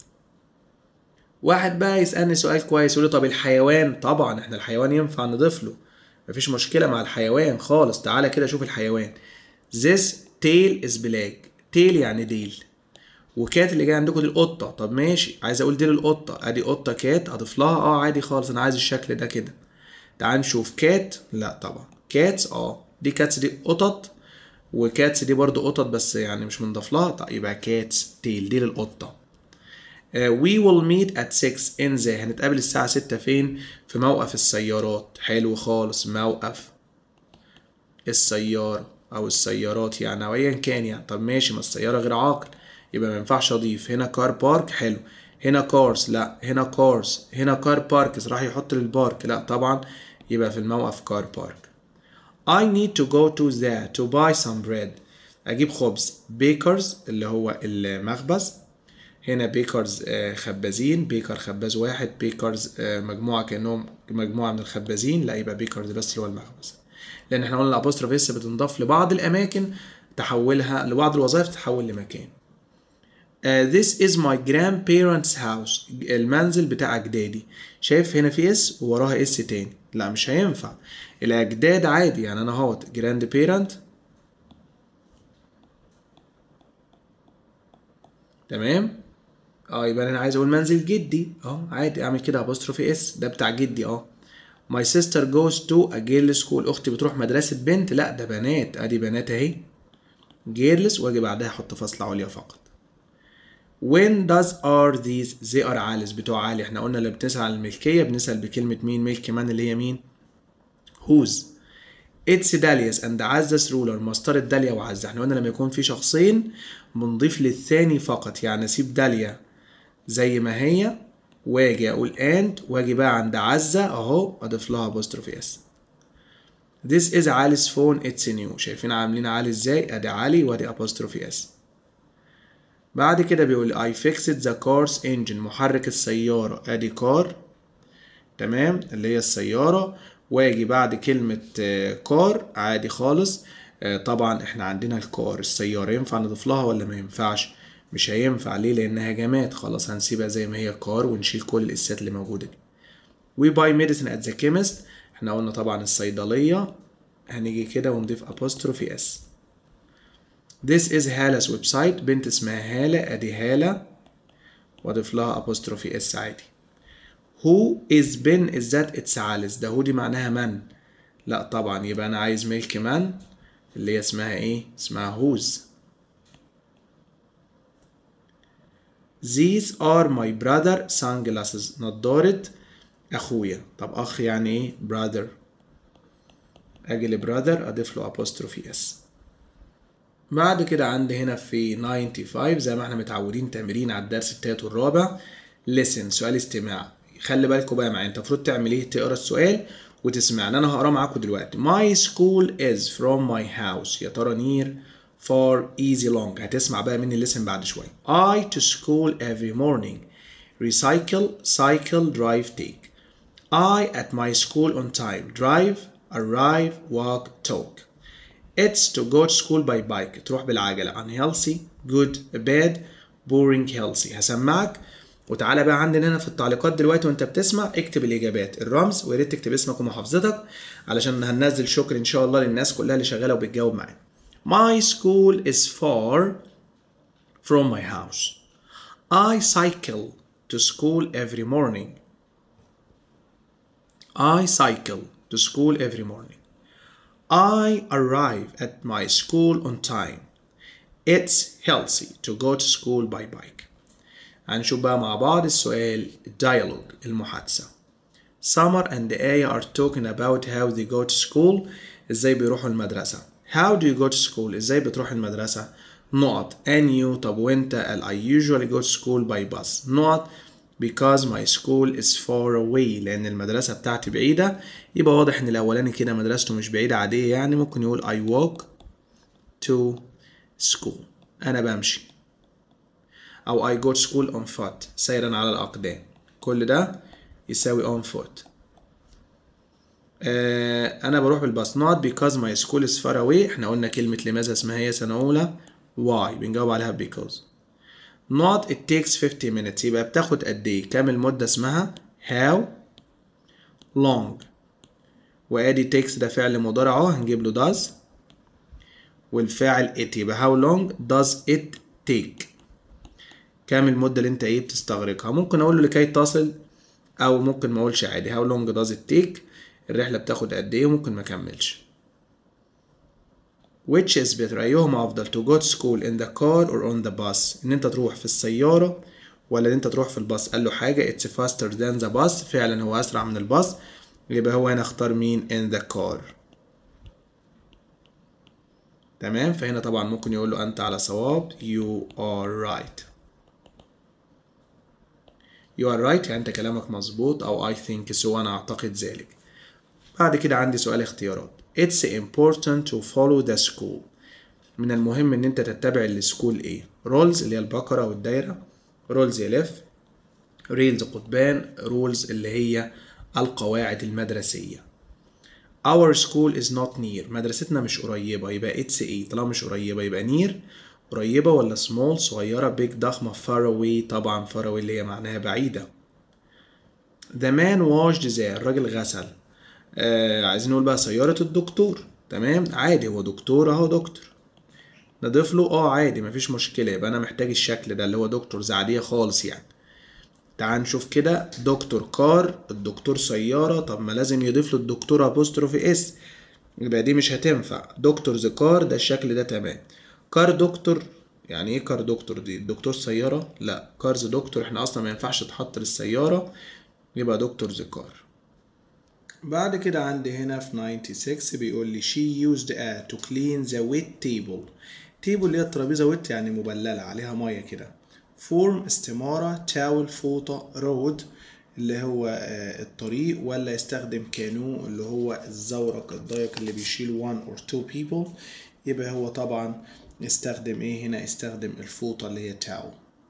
واحد بقى يسألني سؤال كويس يقول لي طب الحيوان طبعا احنا الحيوان ينفع نضيف له مفيش مشكلة مع الحيوان خالص تعالى كده شوف الحيوان this tail is black tail يعني ديل وكات اللي جاي عندكم دي القطة طب ماشي عايز اقول دي القطة ادي قطة كات اضيف لها اه عادي خالص انا عايز الشكل ده كده تعال نشوف كات لا طبعا كاتس اه دي كاتس دي قطط وكاتس دي برضو قطط بس يعني مش منضاف لها طيب يبقى كاتس تيل دي للقطة Uh, we will meet at 6 in the هنتقابل الساعة 6 فين؟ في موقف السيارات حلو خالص موقف السيارة أو السيارات يعني أو أيا كان يعني طب ماشي ما السيارة غير عاقل يبقى ما ينفعش أضيف هنا كار بارك حلو هنا كارز لا هنا كارز هنا كار باركس راح يحط للبارك لا طبعا يبقى في الموقف كار بارك I need to go to the to buy some bread أجيب خبز بيكرز اللي هو المخبز هنا بيكرز خبازين بيكر خباز واحد بيكرز مجموعة كأنهم مجموعة من الخبازين لا يبقى بيكرز بس اللي هو المخبز لأن احنا قلنا الأبوستروف اس بتنضاف لبعض الأماكن تحولها لبعض الوظائف تتحول لمكان Uh, this is my grandparents house المنزل بتاع أجدادي شايف هنا في اس ووراها اس تاني لا مش هينفع الأجداد عادي يعني أنا اهوت grandparent تمام اه يبقى انا عايز اقول منزل جدي اه عادي اعمل كده ابوستروفي اس ده بتاع جدي اه My sister goes to a girls school اختي بتروح مدرسة بنت لا ده بنات ادي بنات اهي girls واجي بعدها احط فاصلة عليا فقط When does are these they are عالس بتوع عالي احنا قلنا اللي بتسأل عن الملكية بنسأل بكلمة مين ملك من اللي هي مين whose It's Dalia's and Azza's ruler مسطرة داليا وعزة احنا قلنا لما يكون في شخصين بنضيف للثاني فقط يعني اسيب داليا زي ما هي واجي اقول and واجي بقى عند عزة اهو اضيف لها apostrophe s This is Ali's phone it's new شايفين عاملين علي ازاي ادي علي وادي apostrophe s بعد كده بيقول I fixed the car's engine محرك السيارة ادي كار تمام اللي هي السيارة واجي بعد كلمة كار عادي خالص طبعا احنا عندنا الكار السيارة ينفع نضيف لها ولا ما ينفعش مش هينفع ليه لانها جماد خلاص هنسيبها زي ما هي كار ونشيل كل الاسات اللي موجودة دي we buy medicine at the chemist احنا قلنا طبعا الصيدلية هنيجي كده ونضيف apostrophe s This is هالة ويب سايت بنت اسمها هالة ادي هالة واضيف لها apostrophe s عادي Who is been is that it's عالس ده هو دي معناها من لا طبعا يبقى انا عايز ملك من اللي هي اسمها ايه اسمها whose These are my brother sunglasses نضارة اخويا طب اخ يعني ايه brother اجي لبراذر اضيف له apostrophe s بعد كده عندي هنا في 95 زي ما احنا متعودين تمرين على الدرس التالت والرابع listen سؤال استماع خلي بالكوا بقى معايا انت المفروض تعمل ايه تقرا السؤال وتسمعني انا هقراه معاكم دلوقتي my school is from my house يا ترى near far easy long هتسمع بقى مني listen بعد شويه I to school every morning recycle cycle drive take I at my school on time drive arrive walk talk It's to go to school by bike تروح بالعجلة unhealthy good bad boring healthy هسمعك وتعالى بقى عندنا هنا في التعليقات دلوقتي وانت بتسمع اكتب الاجابات الرمز ويا ريت تكتب اسمك ومحافظتك علشان هننزل شكر ان شاء الله للناس كلها اللي شغاله وبتجاوب معانا My school is far from my house. I cycle to school every morning. I cycle to school every morning. I arrive at my school on time. It's healthy to go to school by bike. هنشوف بقى مع بعض السؤال dialogue المحادثة. Summer and Aya are talking about how they go to school ازاي بيروحوا المدرسة. How do you go to school ازاي بتروح المدرسة؟ نقط and you طب وانت قال I usually go to school by bus. نقط because my school is far away لأن المدرسة بتاعتي بعيدة يبقى واضح إن الأولاني كده مدرسته مش بعيدة عادية يعني ممكن يقول I walk to school أنا بمشي أو I go to school on foot سيرا على الأقدام كل ده يساوي on foot آه أنا بروح بالباص not because my school is far away إحنا قلنا كلمة لماذا اسمها هي سنة أولى why بنجاوب عليها because not it takes 50 minutes يبقى بتاخد قد ايه كام المدة اسمها how long وادي takes ده فعل مضارع اهو هنجيب له does والفاعل it يبقى how long does it take كام المدة اللي انت ايه بتستغرقها ممكن اقول له لكي تصل او ممكن ما اقولش عادي how long does it take الرحلة بتاخد قد ايه وممكن ما اكملش which is better أيهما أفضل to go to school in the car or on the bus إن أنت تروح في السيارة ولا إن أنت تروح في الباص قال له حاجة it's faster than the bus فعلا هو أسرع من الباص يبقى هو هنا اختار مين in the car تمام فهنا طبعا ممكن يقول له أنت على صواب you are right you are right يعني أنت كلامك مظبوط أو I think so أنا أعتقد ذلك بعد كده عندي سؤال اختيارات It's important to follow the school من المهم ان انت تتبع السكول ايه رولز اللي هي البقرة والدايرة رولز يلف ريلز قضبان رولز اللي هي القواعد المدرسية Our school is not near مدرستنا مش قريبة يبقى it's ايه طالما مش قريبة يبقى near قريبة ولا small صغيرة big ضخمة far away طبعا far away اللي هي معناها بعيدة The man washed the الراجل غسل آه عايزين نقول بقى سيارة الدكتور تمام عادي هو دكتور اهو دكتور نضيف له اه عادي مفيش مشكلة يبقى انا محتاج الشكل ده اللي هو دكتورز عادية خالص يعني تعال نشوف كده دكتور كار الدكتور سيارة طب ما لازم يضيف له الدكتور ابوستروفي اس يبقى دي مش هتنفع دكتورز كار ده الشكل ده تمام كار دكتور يعني ايه كار دكتور دي الدكتور سيارة لا كارز دكتور احنا اصلا ما ينفعش تحط للسيارة يبقى دكتورز كار بعد كده عندي هنا في 96 بيقول لي she used a to clean the wet table table اللي هي الترابيزة ويت يعني مبللة عليها مية كده فورم استمارة تاول فوطة رود اللي هو آه، الطريق ولا يستخدم كانو اللي هو الزورق الضيق اللي بيشيل one or two people يبقى هو طبعا يستخدم ايه هنا يستخدم الفوطة اللي هي تاول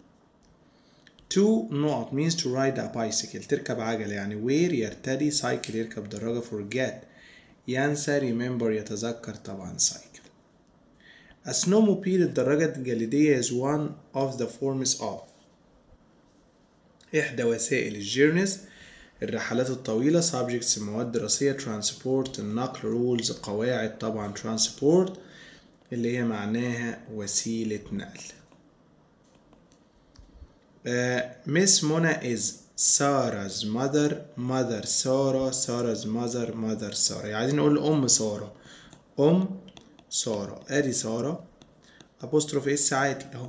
to نقط means to ride a bicycle تركب عجلة يعني where يرتدي cycle يركب دراجة forget ينسى remember يتذكر طبعا cycle A snowmobile الدراجة الجليدية is one of the forms of إحدى وسائل الجيرنز الرحلات الطويلة subjects مواد دراسية transport النقل rules قواعد طبعا transport اللي هي معناها وسيلة نقل مس منى is سارة mother mother سارة سارة mother mother سارة يعني عايزين نقول أم سارة أم سارة ادي سارة apostrophe اس عادي اهو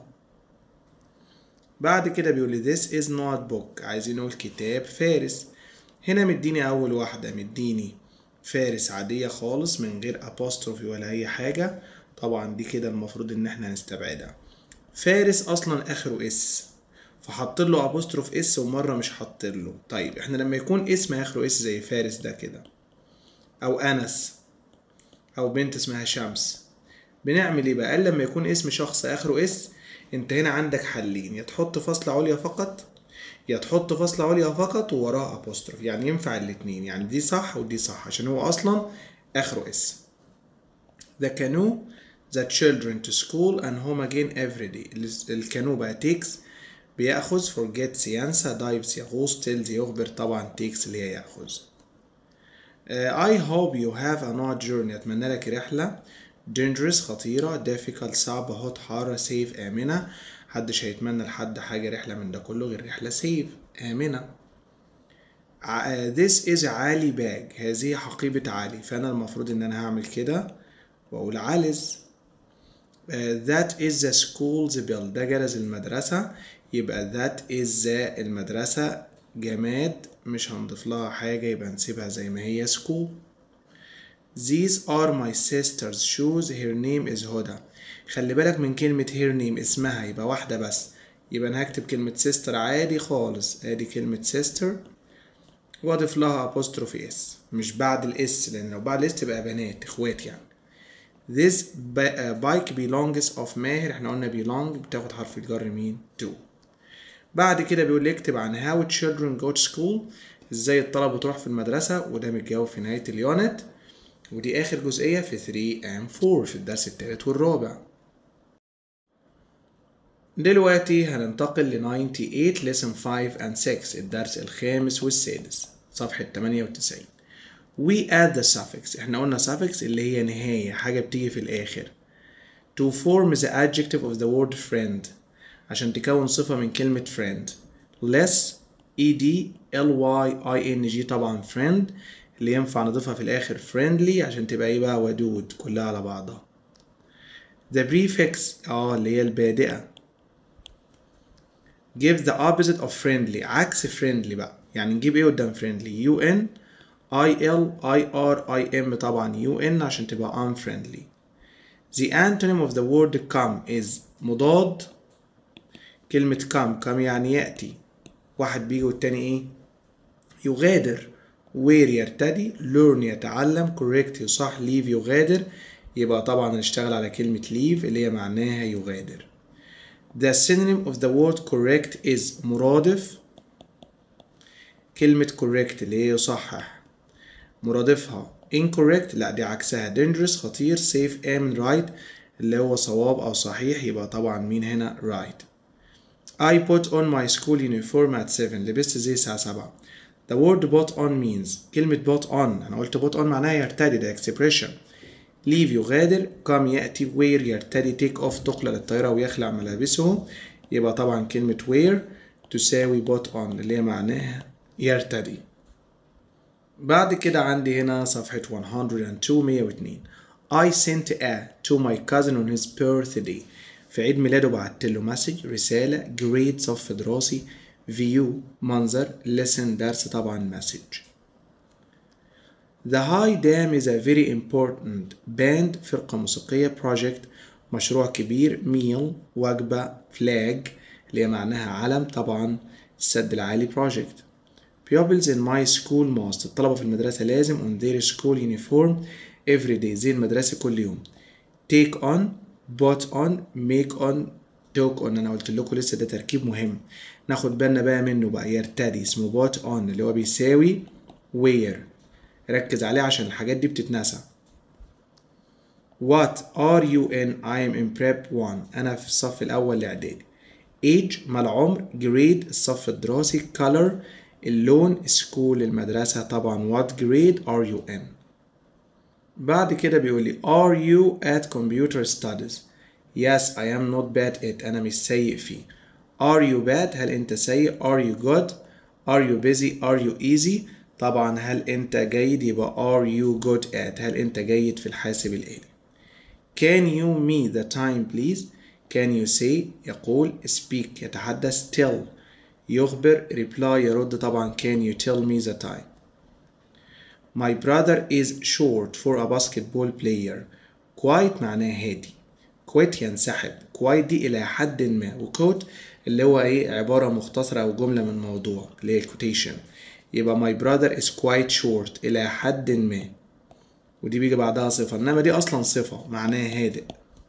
بعد كده بيقول لي this is not book عايزين نقول كتاب فارس هنا مديني اول واحدة مديني فارس عادية خالص من غير apostrophe ولا اي حاجة طبعا دي كده المفروض ان احنا نستبعدها فارس اصلا اخره اس فحط له apostrophe اس ومرة مش حط له طيب احنا لما يكون اسم اخره اس زي فارس ده كده او انس او بنت اسمها شمس بنعمل ايه بقى قال لما يكون اسم شخص اخره اس انت هنا عندك حلين يا تحط فصل عليا فقط يا تحط فصل عليا فقط ووراه ابوستروف يعني ينفع الاتنين يعني دي صح ودي صح عشان هو اصلا اخره اس the canoe the children to school and home again every day الكانو بقى takes بياخذ forgets ينسى dives يغوص tells يخبر طبعا takes اللي هي ياخذ Uh, I hope you have a nice journey أتمنى لك رحلة dangerous خطيرة difficult صعبة hot حارة safe آمنة محدش هيتمنى لحد حاجة رحلة من ده كله غير رحلة safe آمنة ع- uh, this is علي باج هذه حقيبة علي فأنا المفروض إن أنا هعمل كده وأقول علز uh, that is the school's bell ده جرس المدرسة يبقى that is the المدرسة جماد مش هنضيف لها حاجة يبقى نسيبها زي ما هي school These are my sister's shoes her name is هدى خلي بالك من كلمة her name اسمها يبقى واحدة بس يبقى أنا هكتب كلمة sister عادي خالص ادي كلمة sister واضيف لها apostrophe s مش بعد الاس لأن لو بعد الاس تبقى بنات اخوات يعني This bi- uh, bike belongs of ماهر احنا قلنا belong بتاخد حرف الجر مين to بعد كده بيقول لي اكتب عن how children go to school ازاي الطلبة بتروح في المدرسة وده متجاوب في نهاية اليونت ودي آخر جزئية في 3 and 4 في الدرس الثالث والرابع دلوقتي هننتقل ل 98 lesson 5 and 6 الدرس الخامس والسادس صفحة 98 we add the suffix احنا قلنا suffix اللي هي نهاية حاجة بتيجي في الآخر to form the adjective of the word friend عشان تكون صفة من كلمة friend less ed ly ing طبعا friend اللي ينفع نضيفها في الآخر friendly عشان تبقى ايه بقى ودود كلها على بعضها the prefix اه اللي هي البادئة give the opposite of friendly عكس friendly بقى يعني نجيب ايه قدام friendly un i l i r i m طبعا un عشان تبقى unfriendly the antonym of the word come is مضاد كلمة come come يعني يأتي واحد بيجي والتاني ايه يغادر where يرتدي learn يتعلم correct يصح leave يغادر يبقى طبعا نشتغل على كلمة leave اللي هي معناها يغادر The synonym of the word correct is مرادف كلمة correct اللي هي يصحح مرادفها incorrect لا دي عكسها dangerous خطير safe آمن right اللي هو صواب أو صحيح يبقى طبعا مين هنا right I put on my school uniform at 7 لبست زي الساعة 7 The word put on means كلمة put on أنا قلت put on معناها يرتدي ده expression leave يغادر come يأتي wear يرتدي take off تقلل الطائرة ويخلع ملابسه يبقى طبعا كلمة wear تساوي put on اللي هي معناها يرتدي بعد كده عندي هنا صفحة 102 102 I sent a to my cousin on his birthday في عيد ميلاده بعت له مسج رسالة grade صف دراسي view منظر listen درس طبعا message The High Dam is a very important band فرقة موسيقية project مشروع كبير meal وجبة flag اللي هي معناها علم طبعا السد العالي project Pupils in my school must الطلبة في المدرسة لازم on their school uniform every day زي المدرسة كل يوم take on put on make on talk on أنا قلت لكم لسه ده تركيب مهم ناخد بالنا بقى منه بقى يرتدي اسمه put on اللي هو بيساوي wear ركز عليه عشان الحاجات دي بتتنسى What are you in? I am in prep 1 أنا في الصف الأول الإعدادي age ما العمر grade الصف الدراسي color اللون school المدرسة طبعا what grade are you in بعد كده بيقول لي are you at computer studies yes I am not bad at أنا مش سيء فيه are you bad هل أنت سيء are you good are you busy are you easy طبعا هل أنت جيد يبقى are you good at هل أنت جيد في الحاسب الآلي can you me the time please can you say يقول speak يتحدث tell يخبر reply يرد طبعا can you tell me the time My brother is short for a basketball player quite معناه هادي quit ينسحب quite دي إلى حد ما وquote اللي هو إيه عبارة مختصرة أو جملة من موضوع اللي هي الكوتيشن يبقى my brother is quite short إلى حد ما ودي بيجي بعدها صفة إنما دي أصلا صفة معناها هادئ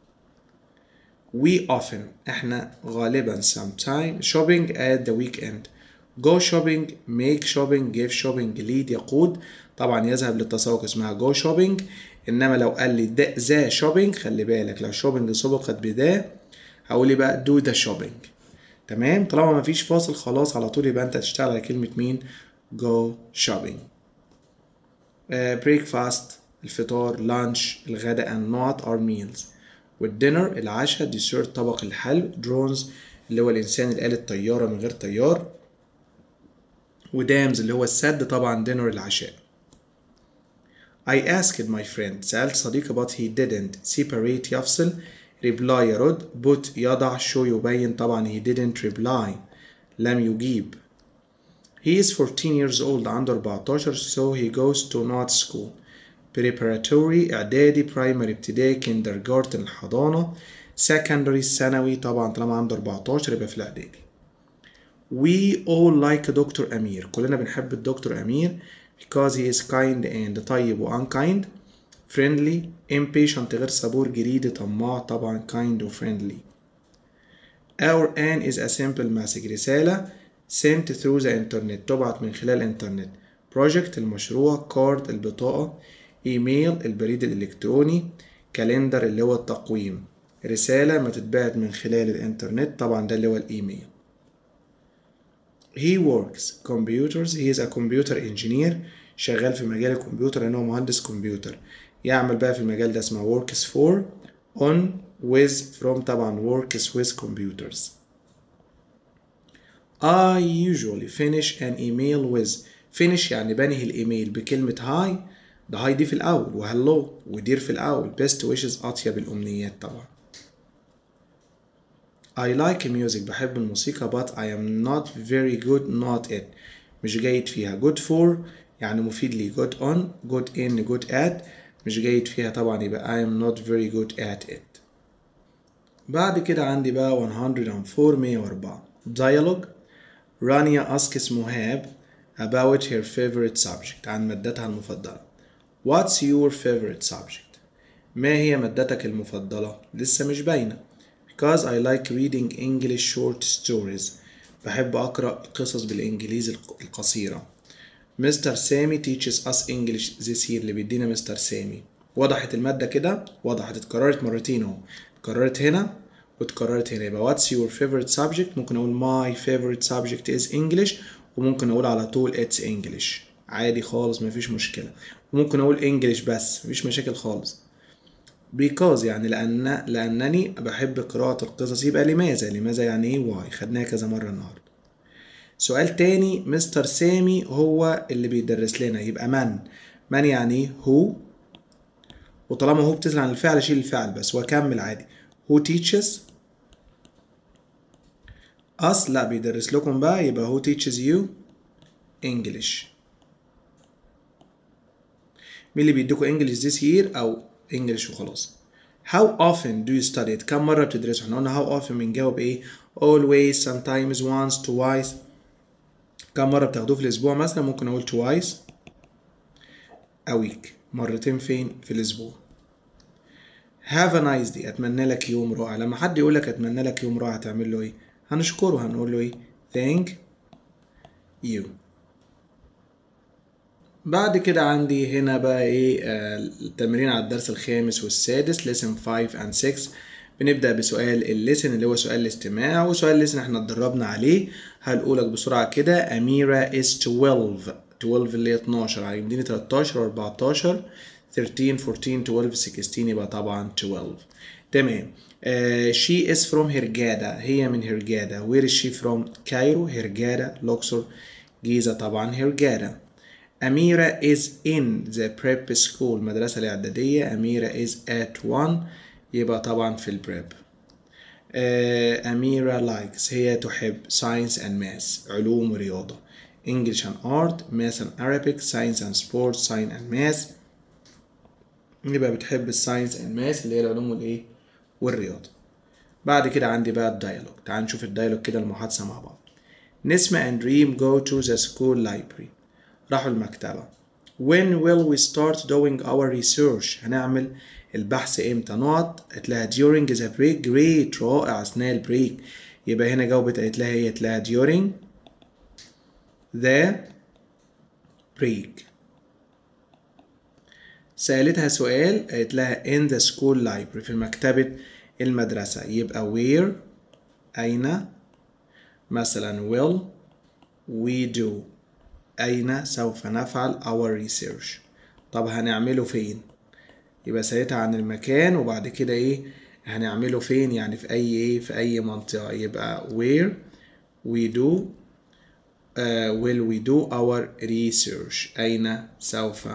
we often احنا غالبا sometime shopping at the weekend go shopping make shopping give shopping lead يقود طبعا يذهب للتسوق اسمها go shopping انما لو قال لي ده ذا shopping خلي بالك لو shopping سبقت بذا هقول لي بقى do the shopping تمام طالما مفيش فاصل خلاص على طول يبقى انت هتشتغل على كلمة مين go shopping uh, breakfast الفطار lunch الغداء and not our meals والدينر العشاء ديسيرت طبق الحلو درونز اللي هو الإنسان اللي قال الطيارة من غير طيار ودامز اللي هو السد طبعا دينر العشاء I asked my friend سألت صديقي but he didn't separate يفصل reply يرد put يضع show يبين طبعا he didn't reply لم يجيب He is 14 years old عنده 14 so he goes to not school preparatory إعدادي primary ابتدائي kindergarten الحضانة secondary الثانوي طبعا طالما عنده 14 يبقى في الإعدادي We all like دكتور أمير كلنا بنحب الدكتور أمير because he is kind and طيب و unkind friendly impatient غير صبور جريدي طماع طبعا kind و friendly Our an is a simple message رسالة sent through the internet تبعت من خلال الإنترنت project المشروع card البطاقة ايميل البريد الالكتروني كالندر اللي هو التقويم رسالة ما تتبعت من خلال الانترنت طبعا ده اللي هو الايميل He works computers he is a computer engineer شغال في مجال الكمبيوتر لأنه مهندس كمبيوتر يعمل بقى في المجال ده اسمه works for on with from طبعا works with computers I usually finish an email with finish يعني بنهي الايميل بكلمة هاي ده هاي دي في الأول وهلو ودير في الأول best wishes أطيب الأمنيات طبعا I like music بحب الموسيقى but I am not very good not it مش جيد فيها good for يعني مفيد لي good on good in good at مش جيد فيها طبعا يبقى I am not very good at it بعد كده عندي بقى 104 104 dialogue رانيا asks مهاب about her favorite subject عن مادتها المفضلة What's your favorite subject? ما هي مادتك المفضلة؟ لسه مش باينة Because I like reading English short stories بحب أقرأ قصص بالإنجليزي القصيرة مستر سامي teaches us English this year اللي بيدينا مستر سامي وضحت المادة كده وضحت اتكررت مرتين اهو اتكررت هنا واتكررت هنا يبقى what's your favorite subject ممكن أقول my favorite subject is English وممكن أقول على طول it's English عادي خالص مفيش مشكلة وممكن أقول English بس مفيش مشاكل خالص because يعني لأن لأنني بحب قراءة القصص يبقى لماذا لماذا يعني ايه واي خدناها كذا مرة النهاردة سؤال تاني مستر سامي هو اللي بيدرس لنا يبقى من من يعني هو وطالما هو بتسأل عن الفعل شيل الفعل بس واكمل عادي who teaches us لا بيدرس لكم بقى يبقى who teaches you English مين اللي بيديكوا English this year أو English وخلاص How often do you study it؟ كم مرة بتدرسوا؟ احنا قلنا how often بنجاوب ايه؟ Always, sometimes, once, twice كم مرة بتاخدوه في الأسبوع مثلا ممكن أقول twice a week مرتين فين؟ في الأسبوع Have a nice day أتمنى لك يوم رائع لما حد يقول لك أتمنى لك يوم رائع تعمل له إيه؟ هنشكره هنقول له إيه؟ thank you بعد كده عندي هنا بقى ايه آه التمرين على الدرس الخامس والسادس lesson 5 and 6 بنبدأ بسؤال الليسن اللي هو سؤال الاستماع وسؤال الليسن احنا اتدربنا عليه هنقولك بسرعة كده أميرة is 12 12 اللي هي 12 يعني مدينة 13 و 14 13 14 12 16 يبقى طبعا 12 تمام uh, she is from هرجادة هي من هرجادة where is she from كايرو هرجادة لوكسور جيزة طبعا هرجادة أميرة is in the prep school المدرسة الإعدادية أميرة is at one يبقى طبعا في البريب uh, أميرة likes هي تحب science and math علوم ورياضة English and art math and Arabic science and sports science and math يبقى بتحب الساينس and math اللي هي العلوم والايه والرياضة بعد كده عندي بقى الديالوج تعال نشوف الديالوج كده المحادثة مع بعض نسمة and Dream go to the school library راحوا المكتبة When will we start doing our research هنعمل البحث امتى نقط قالت لها during the break great رائع اثناء البريك يبقى هنا جاوبت قالت لها هي قالت لها during the break سألتها سؤال قالت لها in the school library في مكتبة المدرسة يبقى where أين مثلا will we do أين سوف نفعل our research طب هنعمله فين يبقى سألتها عن المكان وبعد كده ايه هنعمله فين يعني في اي ايه في اي منطقة يبقى where we do uh, will we do our research أين سوف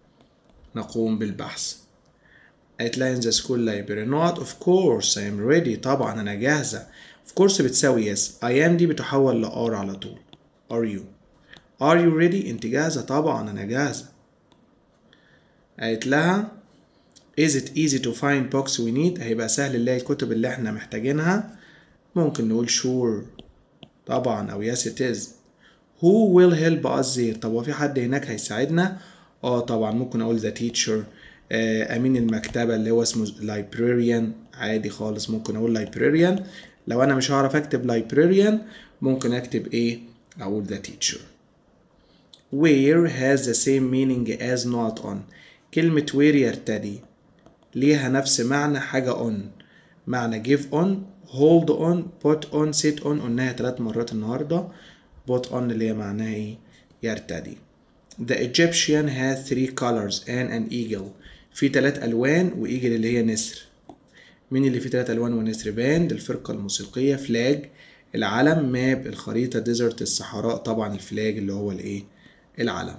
نقوم بالبحث قالت لها in the school library not of course I am ready طبعا أنا جاهزة of course بتساوي yes I am دي بتحول ل are على طول are you are you ready انت جاهزة طبعا أنا جاهزة قالت لها is it easy to find books we need هيبقى سهل نلاقي الكتب اللي احنا محتاجينها ممكن نقول sure طبعا أو yes it is who will help us there طب هو في حد هناك هيساعدنا اه طبعا ممكن اقول the teacher آه امين المكتبة اللي هو اسمه librarian عادي خالص ممكن اقول librarian لو انا مش هعرف اكتب librarian ممكن اكتب ايه اقول the teacher where has the same meaning as not on كلمة where يرتدي ليها نفس معنى حاجة on معنى give on hold on put on sit on قلناها ثلاث مرات النهاردة put on اللي هي معناها ايه يرتدي The Egyptian had three colors and an eagle في ثلاث ألوان وإيجل اللي هي نسر مين اللي فيه ثلاث ألوان ونسر باند الفرقة الموسيقية فلاج العلم ماب الخريطة ديزرت الصحراء طبعا الفلاج اللي هو الإيه العلم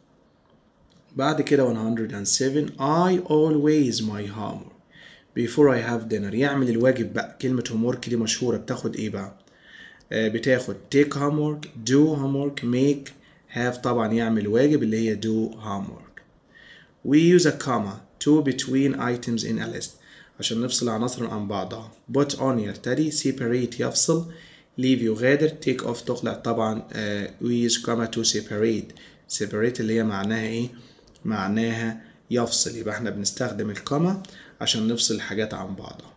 بعد كده 107 I always my homework before I have dinner يعمل الواجب بقى كلمة homework دي مشهورة بتاخد ايه بقى آه بتاخد take homework do homework make have طبعا يعمل واجب اللي هي do homework we use a comma to between items in a list عشان نفصل عناصر عن بعضها put on يرتدي separate يفصل leave يغادر take off تقلع طبعا uh, we use comma to separate separate اللي هي معناها ايه معناها يفصل يبقى احنا بنستخدم الكوما عشان نفصل الحاجات عن بعضها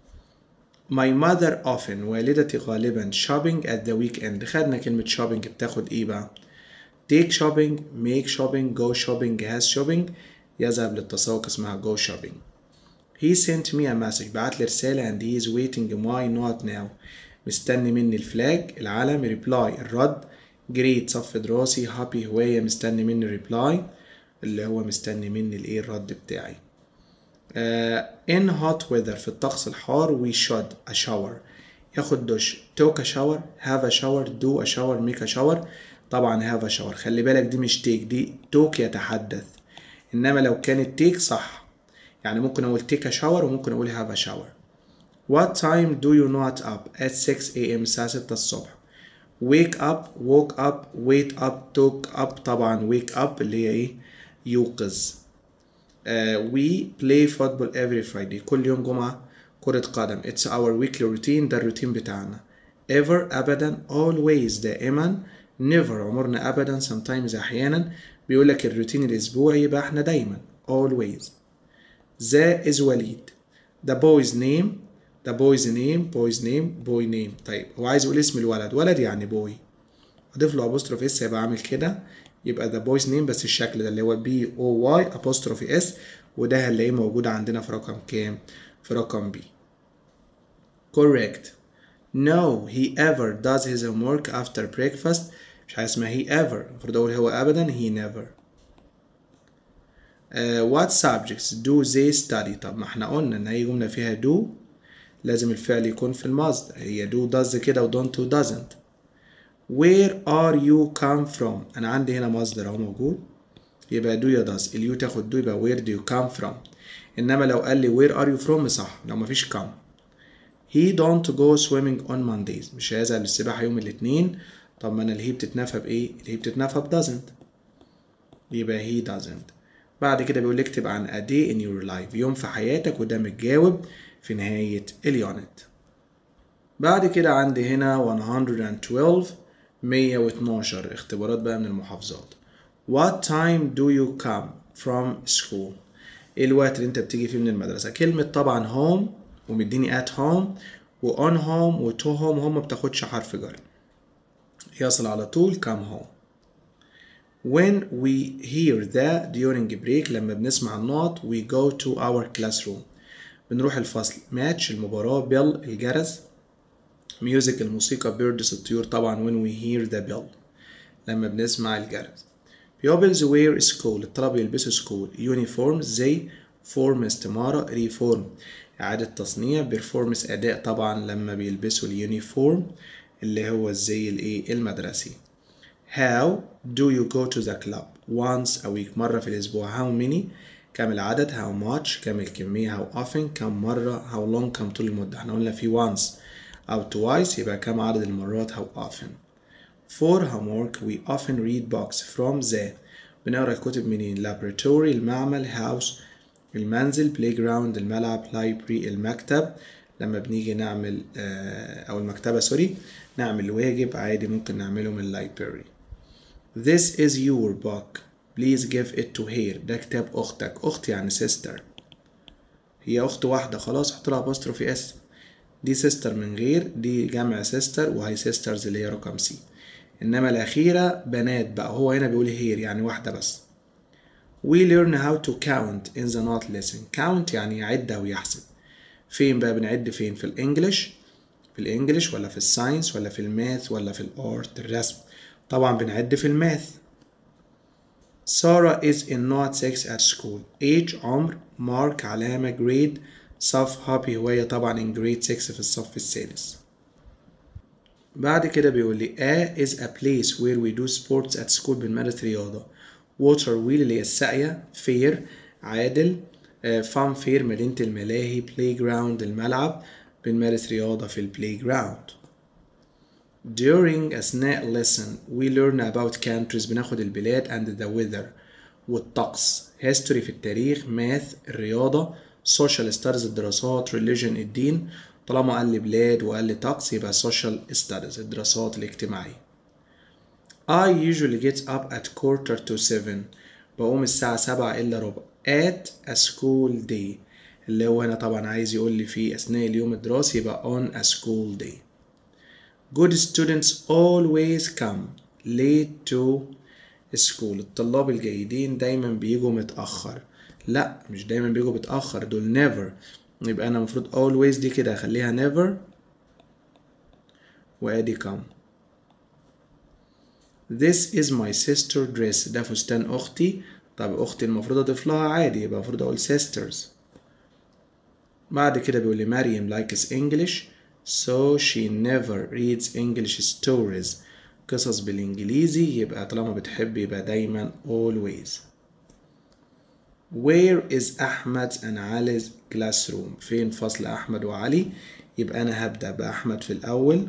My mother often والدتي غالبا shopping at the weekend خدنا كلمة shopping بتاخد ايه بقى take shopping make shopping go shopping has shopping يذهب للتسوق اسمها go shopping He sent me a message بعت لي رسالة and he is waiting why not now مستني مني الفلاج العلم reply الرد great صف دراسي happy هواية مستني مني reply اللي هو مستني مني الايه الرد بتاعي آه in hot weather في الطقس الحار we should a shower ياخد دش took a shower have a shower do a shower make a shower طبعا have a shower خلي بالك دي مش take دي took يتحدث انما لو كانت take صح يعني ممكن اقول take a shower وممكن اقول have a shower What time do you not up? At 6 a.m. الساعة 6 الصبح. Wake up, woke up, wait up, took up طبعا wake up اللي هي ايه؟ يوقظ. Uh, we play football every Friday. كل يوم جمعة كرة قدم. It's our weekly routine ده الروتين بتاعنا. Ever أبدا always دائما never عمرنا أبدا sometimes أحيانا بيقول لك الروتين الأسبوعي يبقى احنا دايما always. ذا is وليد. The boy's name the boy's name boy's name boy name طيب هو عايز يقول اسم الولد ولد يعني بوي اضيف له apostrophe اس هيبقى عامل كده يبقى the boy's name بس الشكل ده اللي هو بي او واي apostrophe اس وده هنلاقيه موجود عندنا في رقم كام في رقم بي correct no he ever does his homework after breakfast مش حاجه اسمها he ever المفروض اقول هو ابدا he never uh, what subjects do they study طب ما احنا قلنا ان اي جمله فيها do لازم الفعل يكون في المصدر هي do does كده و don't و doesn't where are you come from انا عندي هنا مصدر اهو موجود يبقى do يا does اليو تاخد do يبقى where do you come from انما لو قال لي where are you from صح لو مفيش come he don't go swimming on Mondays مش هيذهب للسباحة يوم الاثنين طب ما انا الهي بتتنفى بايه الهي بتتنفى ب doesn't يبقى he doesn't بعد كده بيقول اكتب عن a day in your life يوم في حياتك وده متجاوب في نهاية اليونت بعد كده عندي هنا 112 112 اختبارات بقى من المحافظات What time do you come from school ايه الوقت اللي انت بتيجي فيه من المدرسة كلمة طبعا home ومديني at home و on home و to home هم ما بتاخدش حرف جر يصل على طول come home when we hear that during break لما بنسمع النقط we go to our classroom بنروح الفصل ماتش المباراة بيل الجرس ميوزك الموسيقى بيردس الطيور طبعا when we hear the bell لما بنسمع الجرس pupils wear school الطلبة يلبسوا school uniform زي form استمارة reform إعادة تصنيع performance أداء طبعا لما بيلبسوا اليونيفورم اللي هو الزي الإيه المدرسي How do you go to the club once a week مرة في الأسبوع how many كم العدد how much كم الكمية how often كم مرة how long كم طول المدة احنا قلنا في once أو twice يبقى كم عدد المرات how often for homework we often read books from the بنقرا الكتب منين laboratory المعمل house المنزل playground الملعب library المكتب لما بنيجي نعمل أو المكتبة سوري نعمل واجب عادي ممكن نعمله من اللايبراري This is your book Please give it to her ده كتاب أختك أخت يعني sister هي أخت واحدة خلاص حط لها apostrophe اس دي sister من غير دي جمع sister وهي sisters اللي هي رقم سي إنما الأخيرة بنات بقى هو هنا بيقول هير يعني واحدة بس We learn how to count in the not lesson count يعني يعد أو يحسب فين بقى بنعد فين في الإنجليش في الإنجليش ولا في الساينس ولا في الماث ولا في الآرت الرسم طبعا بنعد في الماث Sarah is in not 6 at school age عمر mark علامة grade صف hobby هواية طبعا in grade 6 في الصف السادس بعد كده بيقول لي A is a place where we do sports at school بنمارس رياضة water wheel اللي هي الساقية fair عادل فان فير مدينة الملاهي بلاي جراوند الملعب بنمارس رياضة في البلاي جراوند during أثناء lesson we learn about countries بناخد البلاد and the weather والطقس history في التاريخ math الرياضة social studies الدراسات religion الدين طالما قال لي بلاد وقال لي طقس يبقى social studies الدراسات الاجتماعية I usually get up at quarter to seven بقوم الساعة سبعة إلا ربع at a school day اللي هو هنا طبعا عايز يقول لي في أثناء اليوم الدراسي يبقى on a school day good students always come late to school الطلاب الجيدين دايما بيجوا متأخر لا مش دايما بيجوا متأخر دول never يبقى أنا المفروض always دي كده أخليها never وأدي come This is my sister dress ده فستان أختي طب أختي المفروض أضيف لها عادي يبقى المفروض أقول sisters بعد كده بيقول لي مريم likes English so she never reads English stories قصص بالإنجليزي يبقى طالما بتحب يبقى دايما always Where is أحمد and Ali's classroom فين فصل أحمد وعلي يبقى أنا هبدأ بأحمد في الأول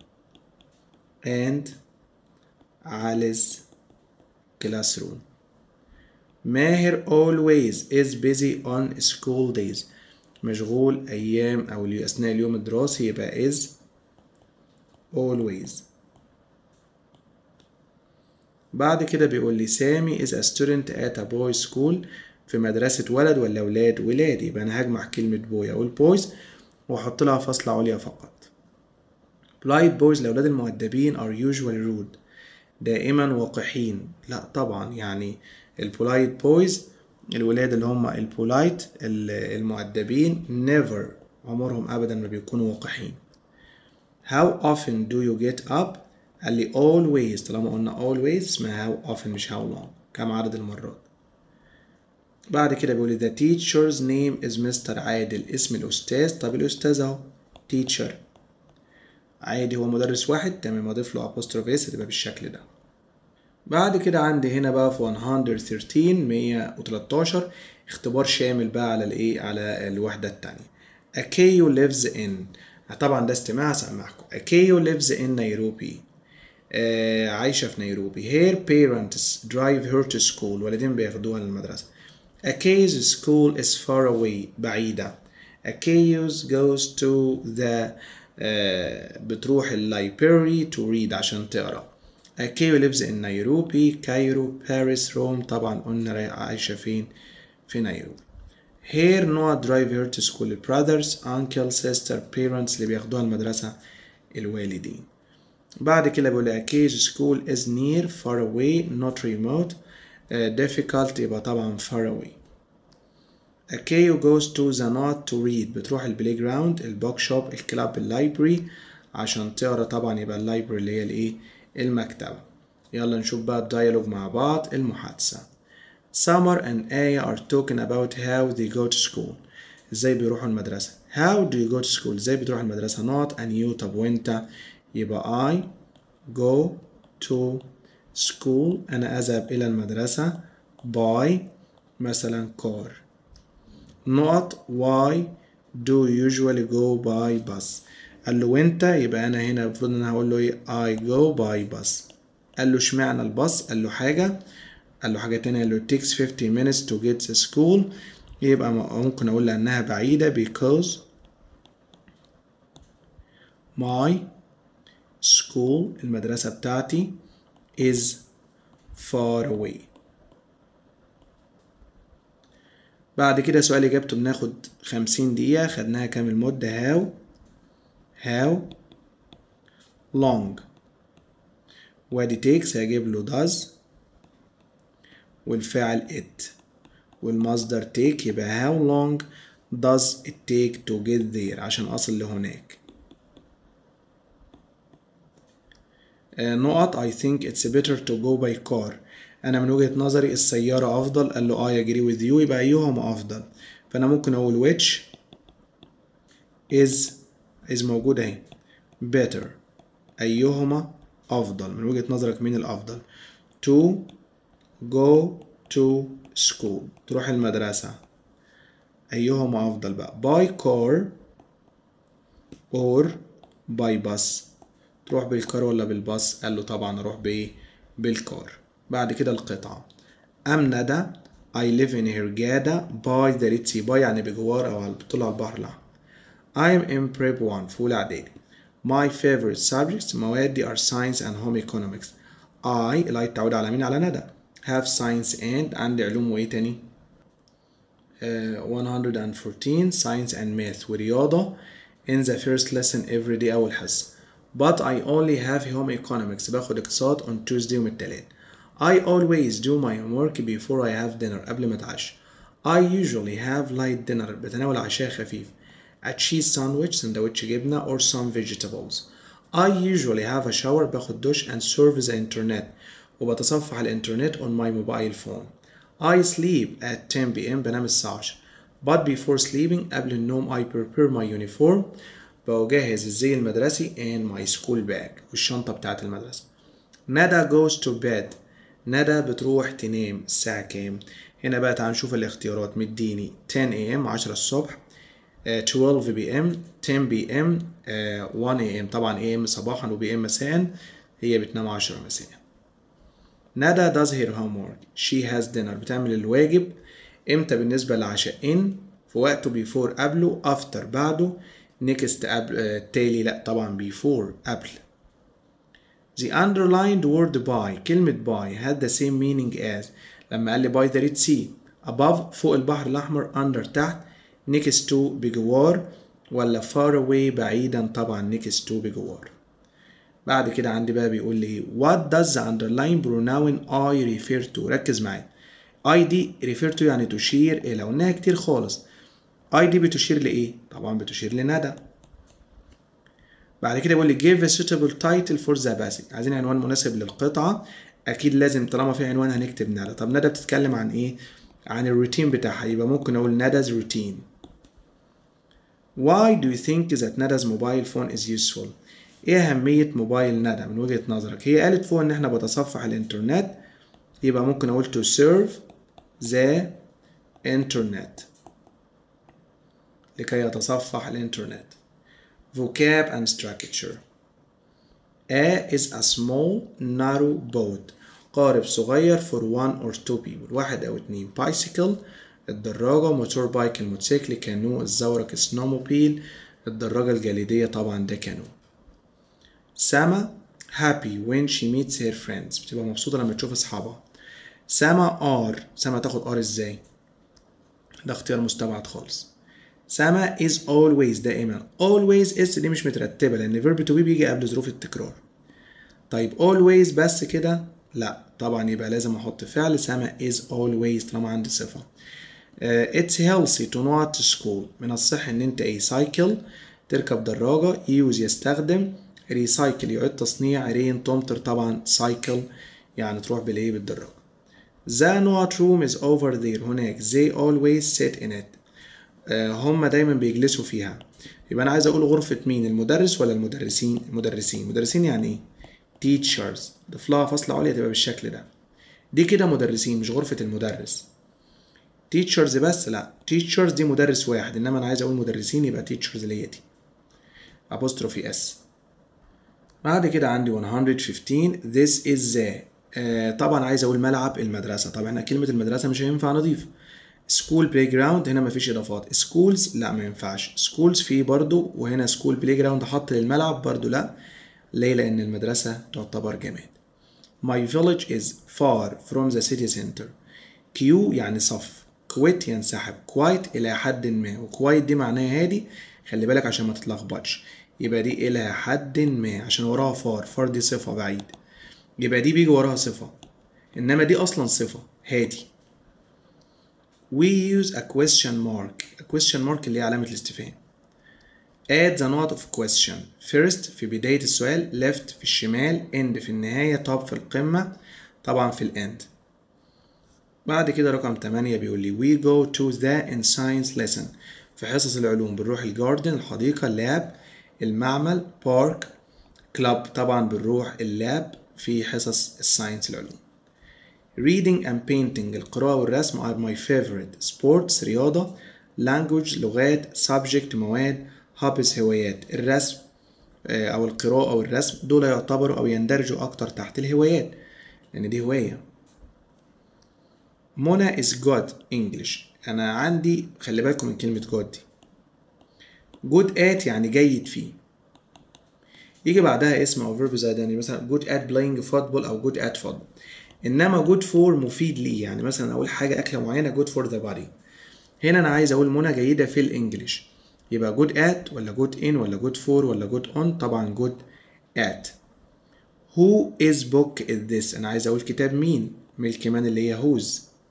and Ali's classroom ماهر always is busy on school days مشغول أيام أو أثناء اليوم الدراسي يبقى is always بعد كده بيقول لي سامي is a student at a boys school في مدرسة ولد ولا ولاد ولاد يبقى أنا هجمع كلمة بوي أو البويز وأحط لها فصل عليا فقط polite boys الأولاد المؤدبين are usually rude دائما وقحين لا طبعا يعني البولايت بويز الولاد اللي هم البولايت المؤدبين never عمرهم أبدا ما بيكونوا وقحين how often do you get up قال لي always طالما قلنا always اسمها how often مش how long كم عدد المرات بعد كده بيقول لي the teacher's name is Mr. عادل اسم الأستاذ طب الأستاذ أهو teacher عادي هو مدرس واحد تمام أضيف له apostrophe s هتبقى بالشكل ده بعد كده عندي هنا بقى في 113 113 اختبار شامل بقى على الايه على الوحدة التانية أكيو lives in طبعا ده استماع هسمعكم أكيو lives in نيروبي آه عايشة في نيروبي her parents drive her to school والدين بياخدوها للمدرسة Akei's school is far away بعيدة Akei's goes to the آه بتروح اللايبراري to read عشان تقرأ Akeo lives in نيروبي كايرو باريس روم طبعا قلنا عايشة فين في نيروبي Here Noah drive her to school brothers uncle sister parents اللي بياخدوها المدرسة الوالدين بعد كده بيقول Akei's school is near far away not remote uh, difficult يبقى طبعا far away Akeo goes to the not to read بتروح البلاي جراوند البوك شوب الكلاب اللايبرري عشان تقرا طبعا يبقى اللايبرري اللي هي الايه المكتبة يلا نشوف بقى الديالوج مع بعض المحادثة Summer and Aya are talking about how they go to school ازاي بيروحوا المدرسة How do you go to school ازاي بتروح المدرسة not and you طب وانت يبقى I go to school أنا أذهب إلى المدرسة by مثلا car not why do you usually go by bus قال له وانت يبقى انا هنا المفروض ان انا هقول له ايه I go by bus قال له اشمعنى الباص قال له حاجة قال له حاجة تانية قال له it takes 50 minutes to get to school يبقى ممكن اقول لانها بعيدة because my school المدرسة بتاعتي is far away بعد كده سؤال اجابته بناخد خمسين دقيقة خدناها كام المدة how how long وادي takes هجيب له does والفعل it والمصدر take يبقى how long does it take to get there عشان أصل لهناك آه نقط I think it's better to go by car أنا من وجهة نظري السيارة أفضل قال له I agree with you يبقى أيهما أفضل فأنا ممكن أقول which is is موجودة اهي better أيهما أفضل من وجهة نظرك مين الأفضل to go to school تروح المدرسة أيهما أفضل بقى by car or by bus تروح بالكار ولا بالباص قال له طبعا أروح بإيه بالكار بعد كده القطعة أم ندى I live in Hurghada by the Red Sea by يعني بجوار أو على بطول على البحر الأحمر I am in prep 1 في أولى إعدادي My favorite subjects موادي are science and home economics I اللي تعود على مين على ندى have science and عندي علوم وإيه تاني uh, 114 science and math ورياضة in the first lesson every day أول حصة but I only have home economics باخد اقتصاد on Tuesday يوم التلات I always do my homework before I have dinner قبل ما اتعشى I usually have light dinner بتناول عشاء خفيف a cheese sandwich سندوتش جبنة or some vegetables I usually have a shower باخد دش and surf the internet وبتصفح الانترنت on my mobile phone I sleep at 10 p.m. بنام الساعة 10 but before sleeping قبل النوم I prepare my uniform بجهز الزي المدرسي and my school bag والشنطة بتاعت المدرسة ندى goes to bed ندى بتروح تنام الساعة كام؟ هنا بقى تعال نشوف الاختيارات مديني 10 am 10 الصبح آه، 12 pm 10 pm آه، 1 am طبعا am صباحا و pm مساء هي بتنام 10 مساء ندى does her homework she has dinner بتعمل الواجب امتى بالنسبة للعشاء in في وقته before قبله after بعده next قبل آه، تالي لا طبعا before قبل The underlined word by كلمة by had the same meaning as لما قال لي by the Red Sea above فوق البحر الأحمر under تحت next to بجوار ولا far away بعيدا طبعا next to بجوار بعد كده عندي بقى بيقول لي what does the underlined pronoun I refer to ركز معايا I دي refer to يعني تشير إلى وإنها كتير خالص I دي بتشير لإيه؟ طبعا بتشير لندى بعد كده بيقول لي give a suitable title for the passage عايزين عنوان مناسب للقطعة أكيد لازم طالما في عنوان هنكتب ندى طب ندى بتتكلم عن إيه؟ عن الروتين بتاعها يبقى ممكن أقول ندا's routine Why do you think that Nada's mobile phone is useful؟ إيه أهمية موبايل ندى من وجهة نظرك؟ هي قالت فوق إن إحنا بتصفح الإنترنت يبقى ممكن أقول to serve the internet لكي يتصفح الإنترنت vocab and structure A is a small narrow boat قارب صغير for one or two people واحد أو اتنين bicycle الدراجة موتور بايك الموتوسيكل كانو الزورق سنوموبيل الدراجة الجليدية طبعا ده كانو سما happy when she meets her friends بتبقى مبسوطة لما تشوف أصحابها سما are سما تاخد are ازاي ده اختيار مستبعد خالص سما is always دائما always is دي مش مترتبة لأن verb to be بيجي قبل ظروف التكرار طيب always بس كده لا طبعا يبقى لازم أحط فعل سما is always طالما عندي صفة uh, it's healthy to not to school من الصح إن أنت إيه cycle تركب دراجة use يستخدم recycle يعيد تصنيع رين تمطر طبعا cycle يعني تروح بالإيه بالدراجة The not room is over there هناك they always sit in it آه، هم دايما بيجلسوا فيها يبقى انا عايز اقول غرفة مين المدرس ولا المدرسين المدرسين مدرسين يعني ايه teachers ضيف لها فصل عليا تبقى بالشكل ده دي كده مدرسين مش غرفة المدرس teachers بس لا teachers دي مدرس واحد انما انا عايز اقول مدرسين يبقى teachers اللي هي دي apostrophe s بعد كده عندي 115 this is the آه طبعا عايز اقول ملعب المدرسة طبعا احنا كلمة المدرسة مش هينفع نضيف سكول بلاي جراوند هنا مفيش اضافات سكولز لا ما ينفعش سكولز فيه برضو وهنا سكول بلاي جراوند حط للملعب برضو لا ليه لان المدرسه تعتبر جماد My village is far from the city center كيو يعني صف كويت ينسحب كوايت الى حد ما وكوايت دي معناها هادي خلي بالك عشان ما تتلخبطش يبقى دي الى حد ما عشان وراها فار فار دي صفه بعيد يبقى دي بيجي وراها صفه انما دي اصلا صفه هادي we use a question mark a question mark اللي هي علامة الاستفهام add the note of question first في بداية السؤال left في الشمال end في النهاية top في القمة طبعا في الend بعد كده رقم 8 بيقول لي we go to the in science lesson في حصص العلوم بنروح الجاردن الحديقة اللاب المعمل بارك كلاب طبعا بنروح اللاب في حصص الساينس العلوم reading and painting القراءة والرسم are my favorite sports رياضة language لغات subject مواد hobbies هوايات الرسم آه، أو القراءة أو الرسم دول يعتبروا أو يندرجوا أكتر تحت الهوايات لأن دي هواية منى is good English أنا عندي خلي بالكم من كلمة good دي good at يعني جيد فيه يجي بعدها اسم أو verb زائد يعني مثلا good at playing football أو good at football انما good for مفيد ليه يعني مثلا اقول حاجه اكله معينه good for the body هنا انا عايز اقول منى جيده في الانجليش يبقى good at ولا good in ولا good for ولا good on طبعا good at who is book is this انا عايز اقول كتاب مين ملك مان اللي هي whose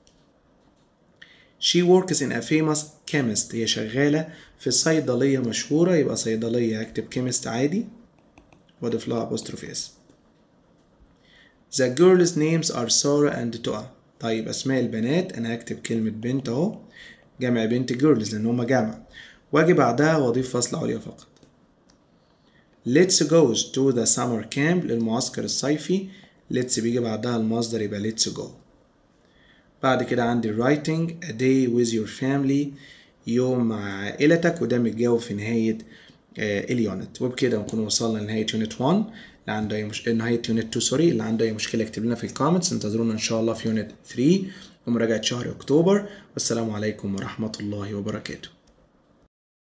she works in a famous chemist هي شغاله في صيدليه مشهوره يبقى صيدليه هكتب chemist عادي واضيف لها apostrophe s The girls names are Sarah and Toa طيب أسماء البنات أنا هكتب كلمة بنت أهو جمع بنت girls لأن هما جمع واجي بعدها وأضيف فصل عليا فقط let's go to the summer camp للمعسكر الصيفي let's بيجي بعدها المصدر يبقى let's go بعد كده عندي writing a day with your family يوم مع عائلتك وده متجاوب في نهاية آه اليونت وبكده نكون وصلنا لنهاية يونت 1 اللي عنده أي مش... نهاية يونت 2 سوري اللي عنده أي مشكلة يكتب لنا في الكومنتس انتظرونا إن شاء الله في يونت 3 ومراجعة شهر أكتوبر والسلام عليكم ورحمة الله وبركاته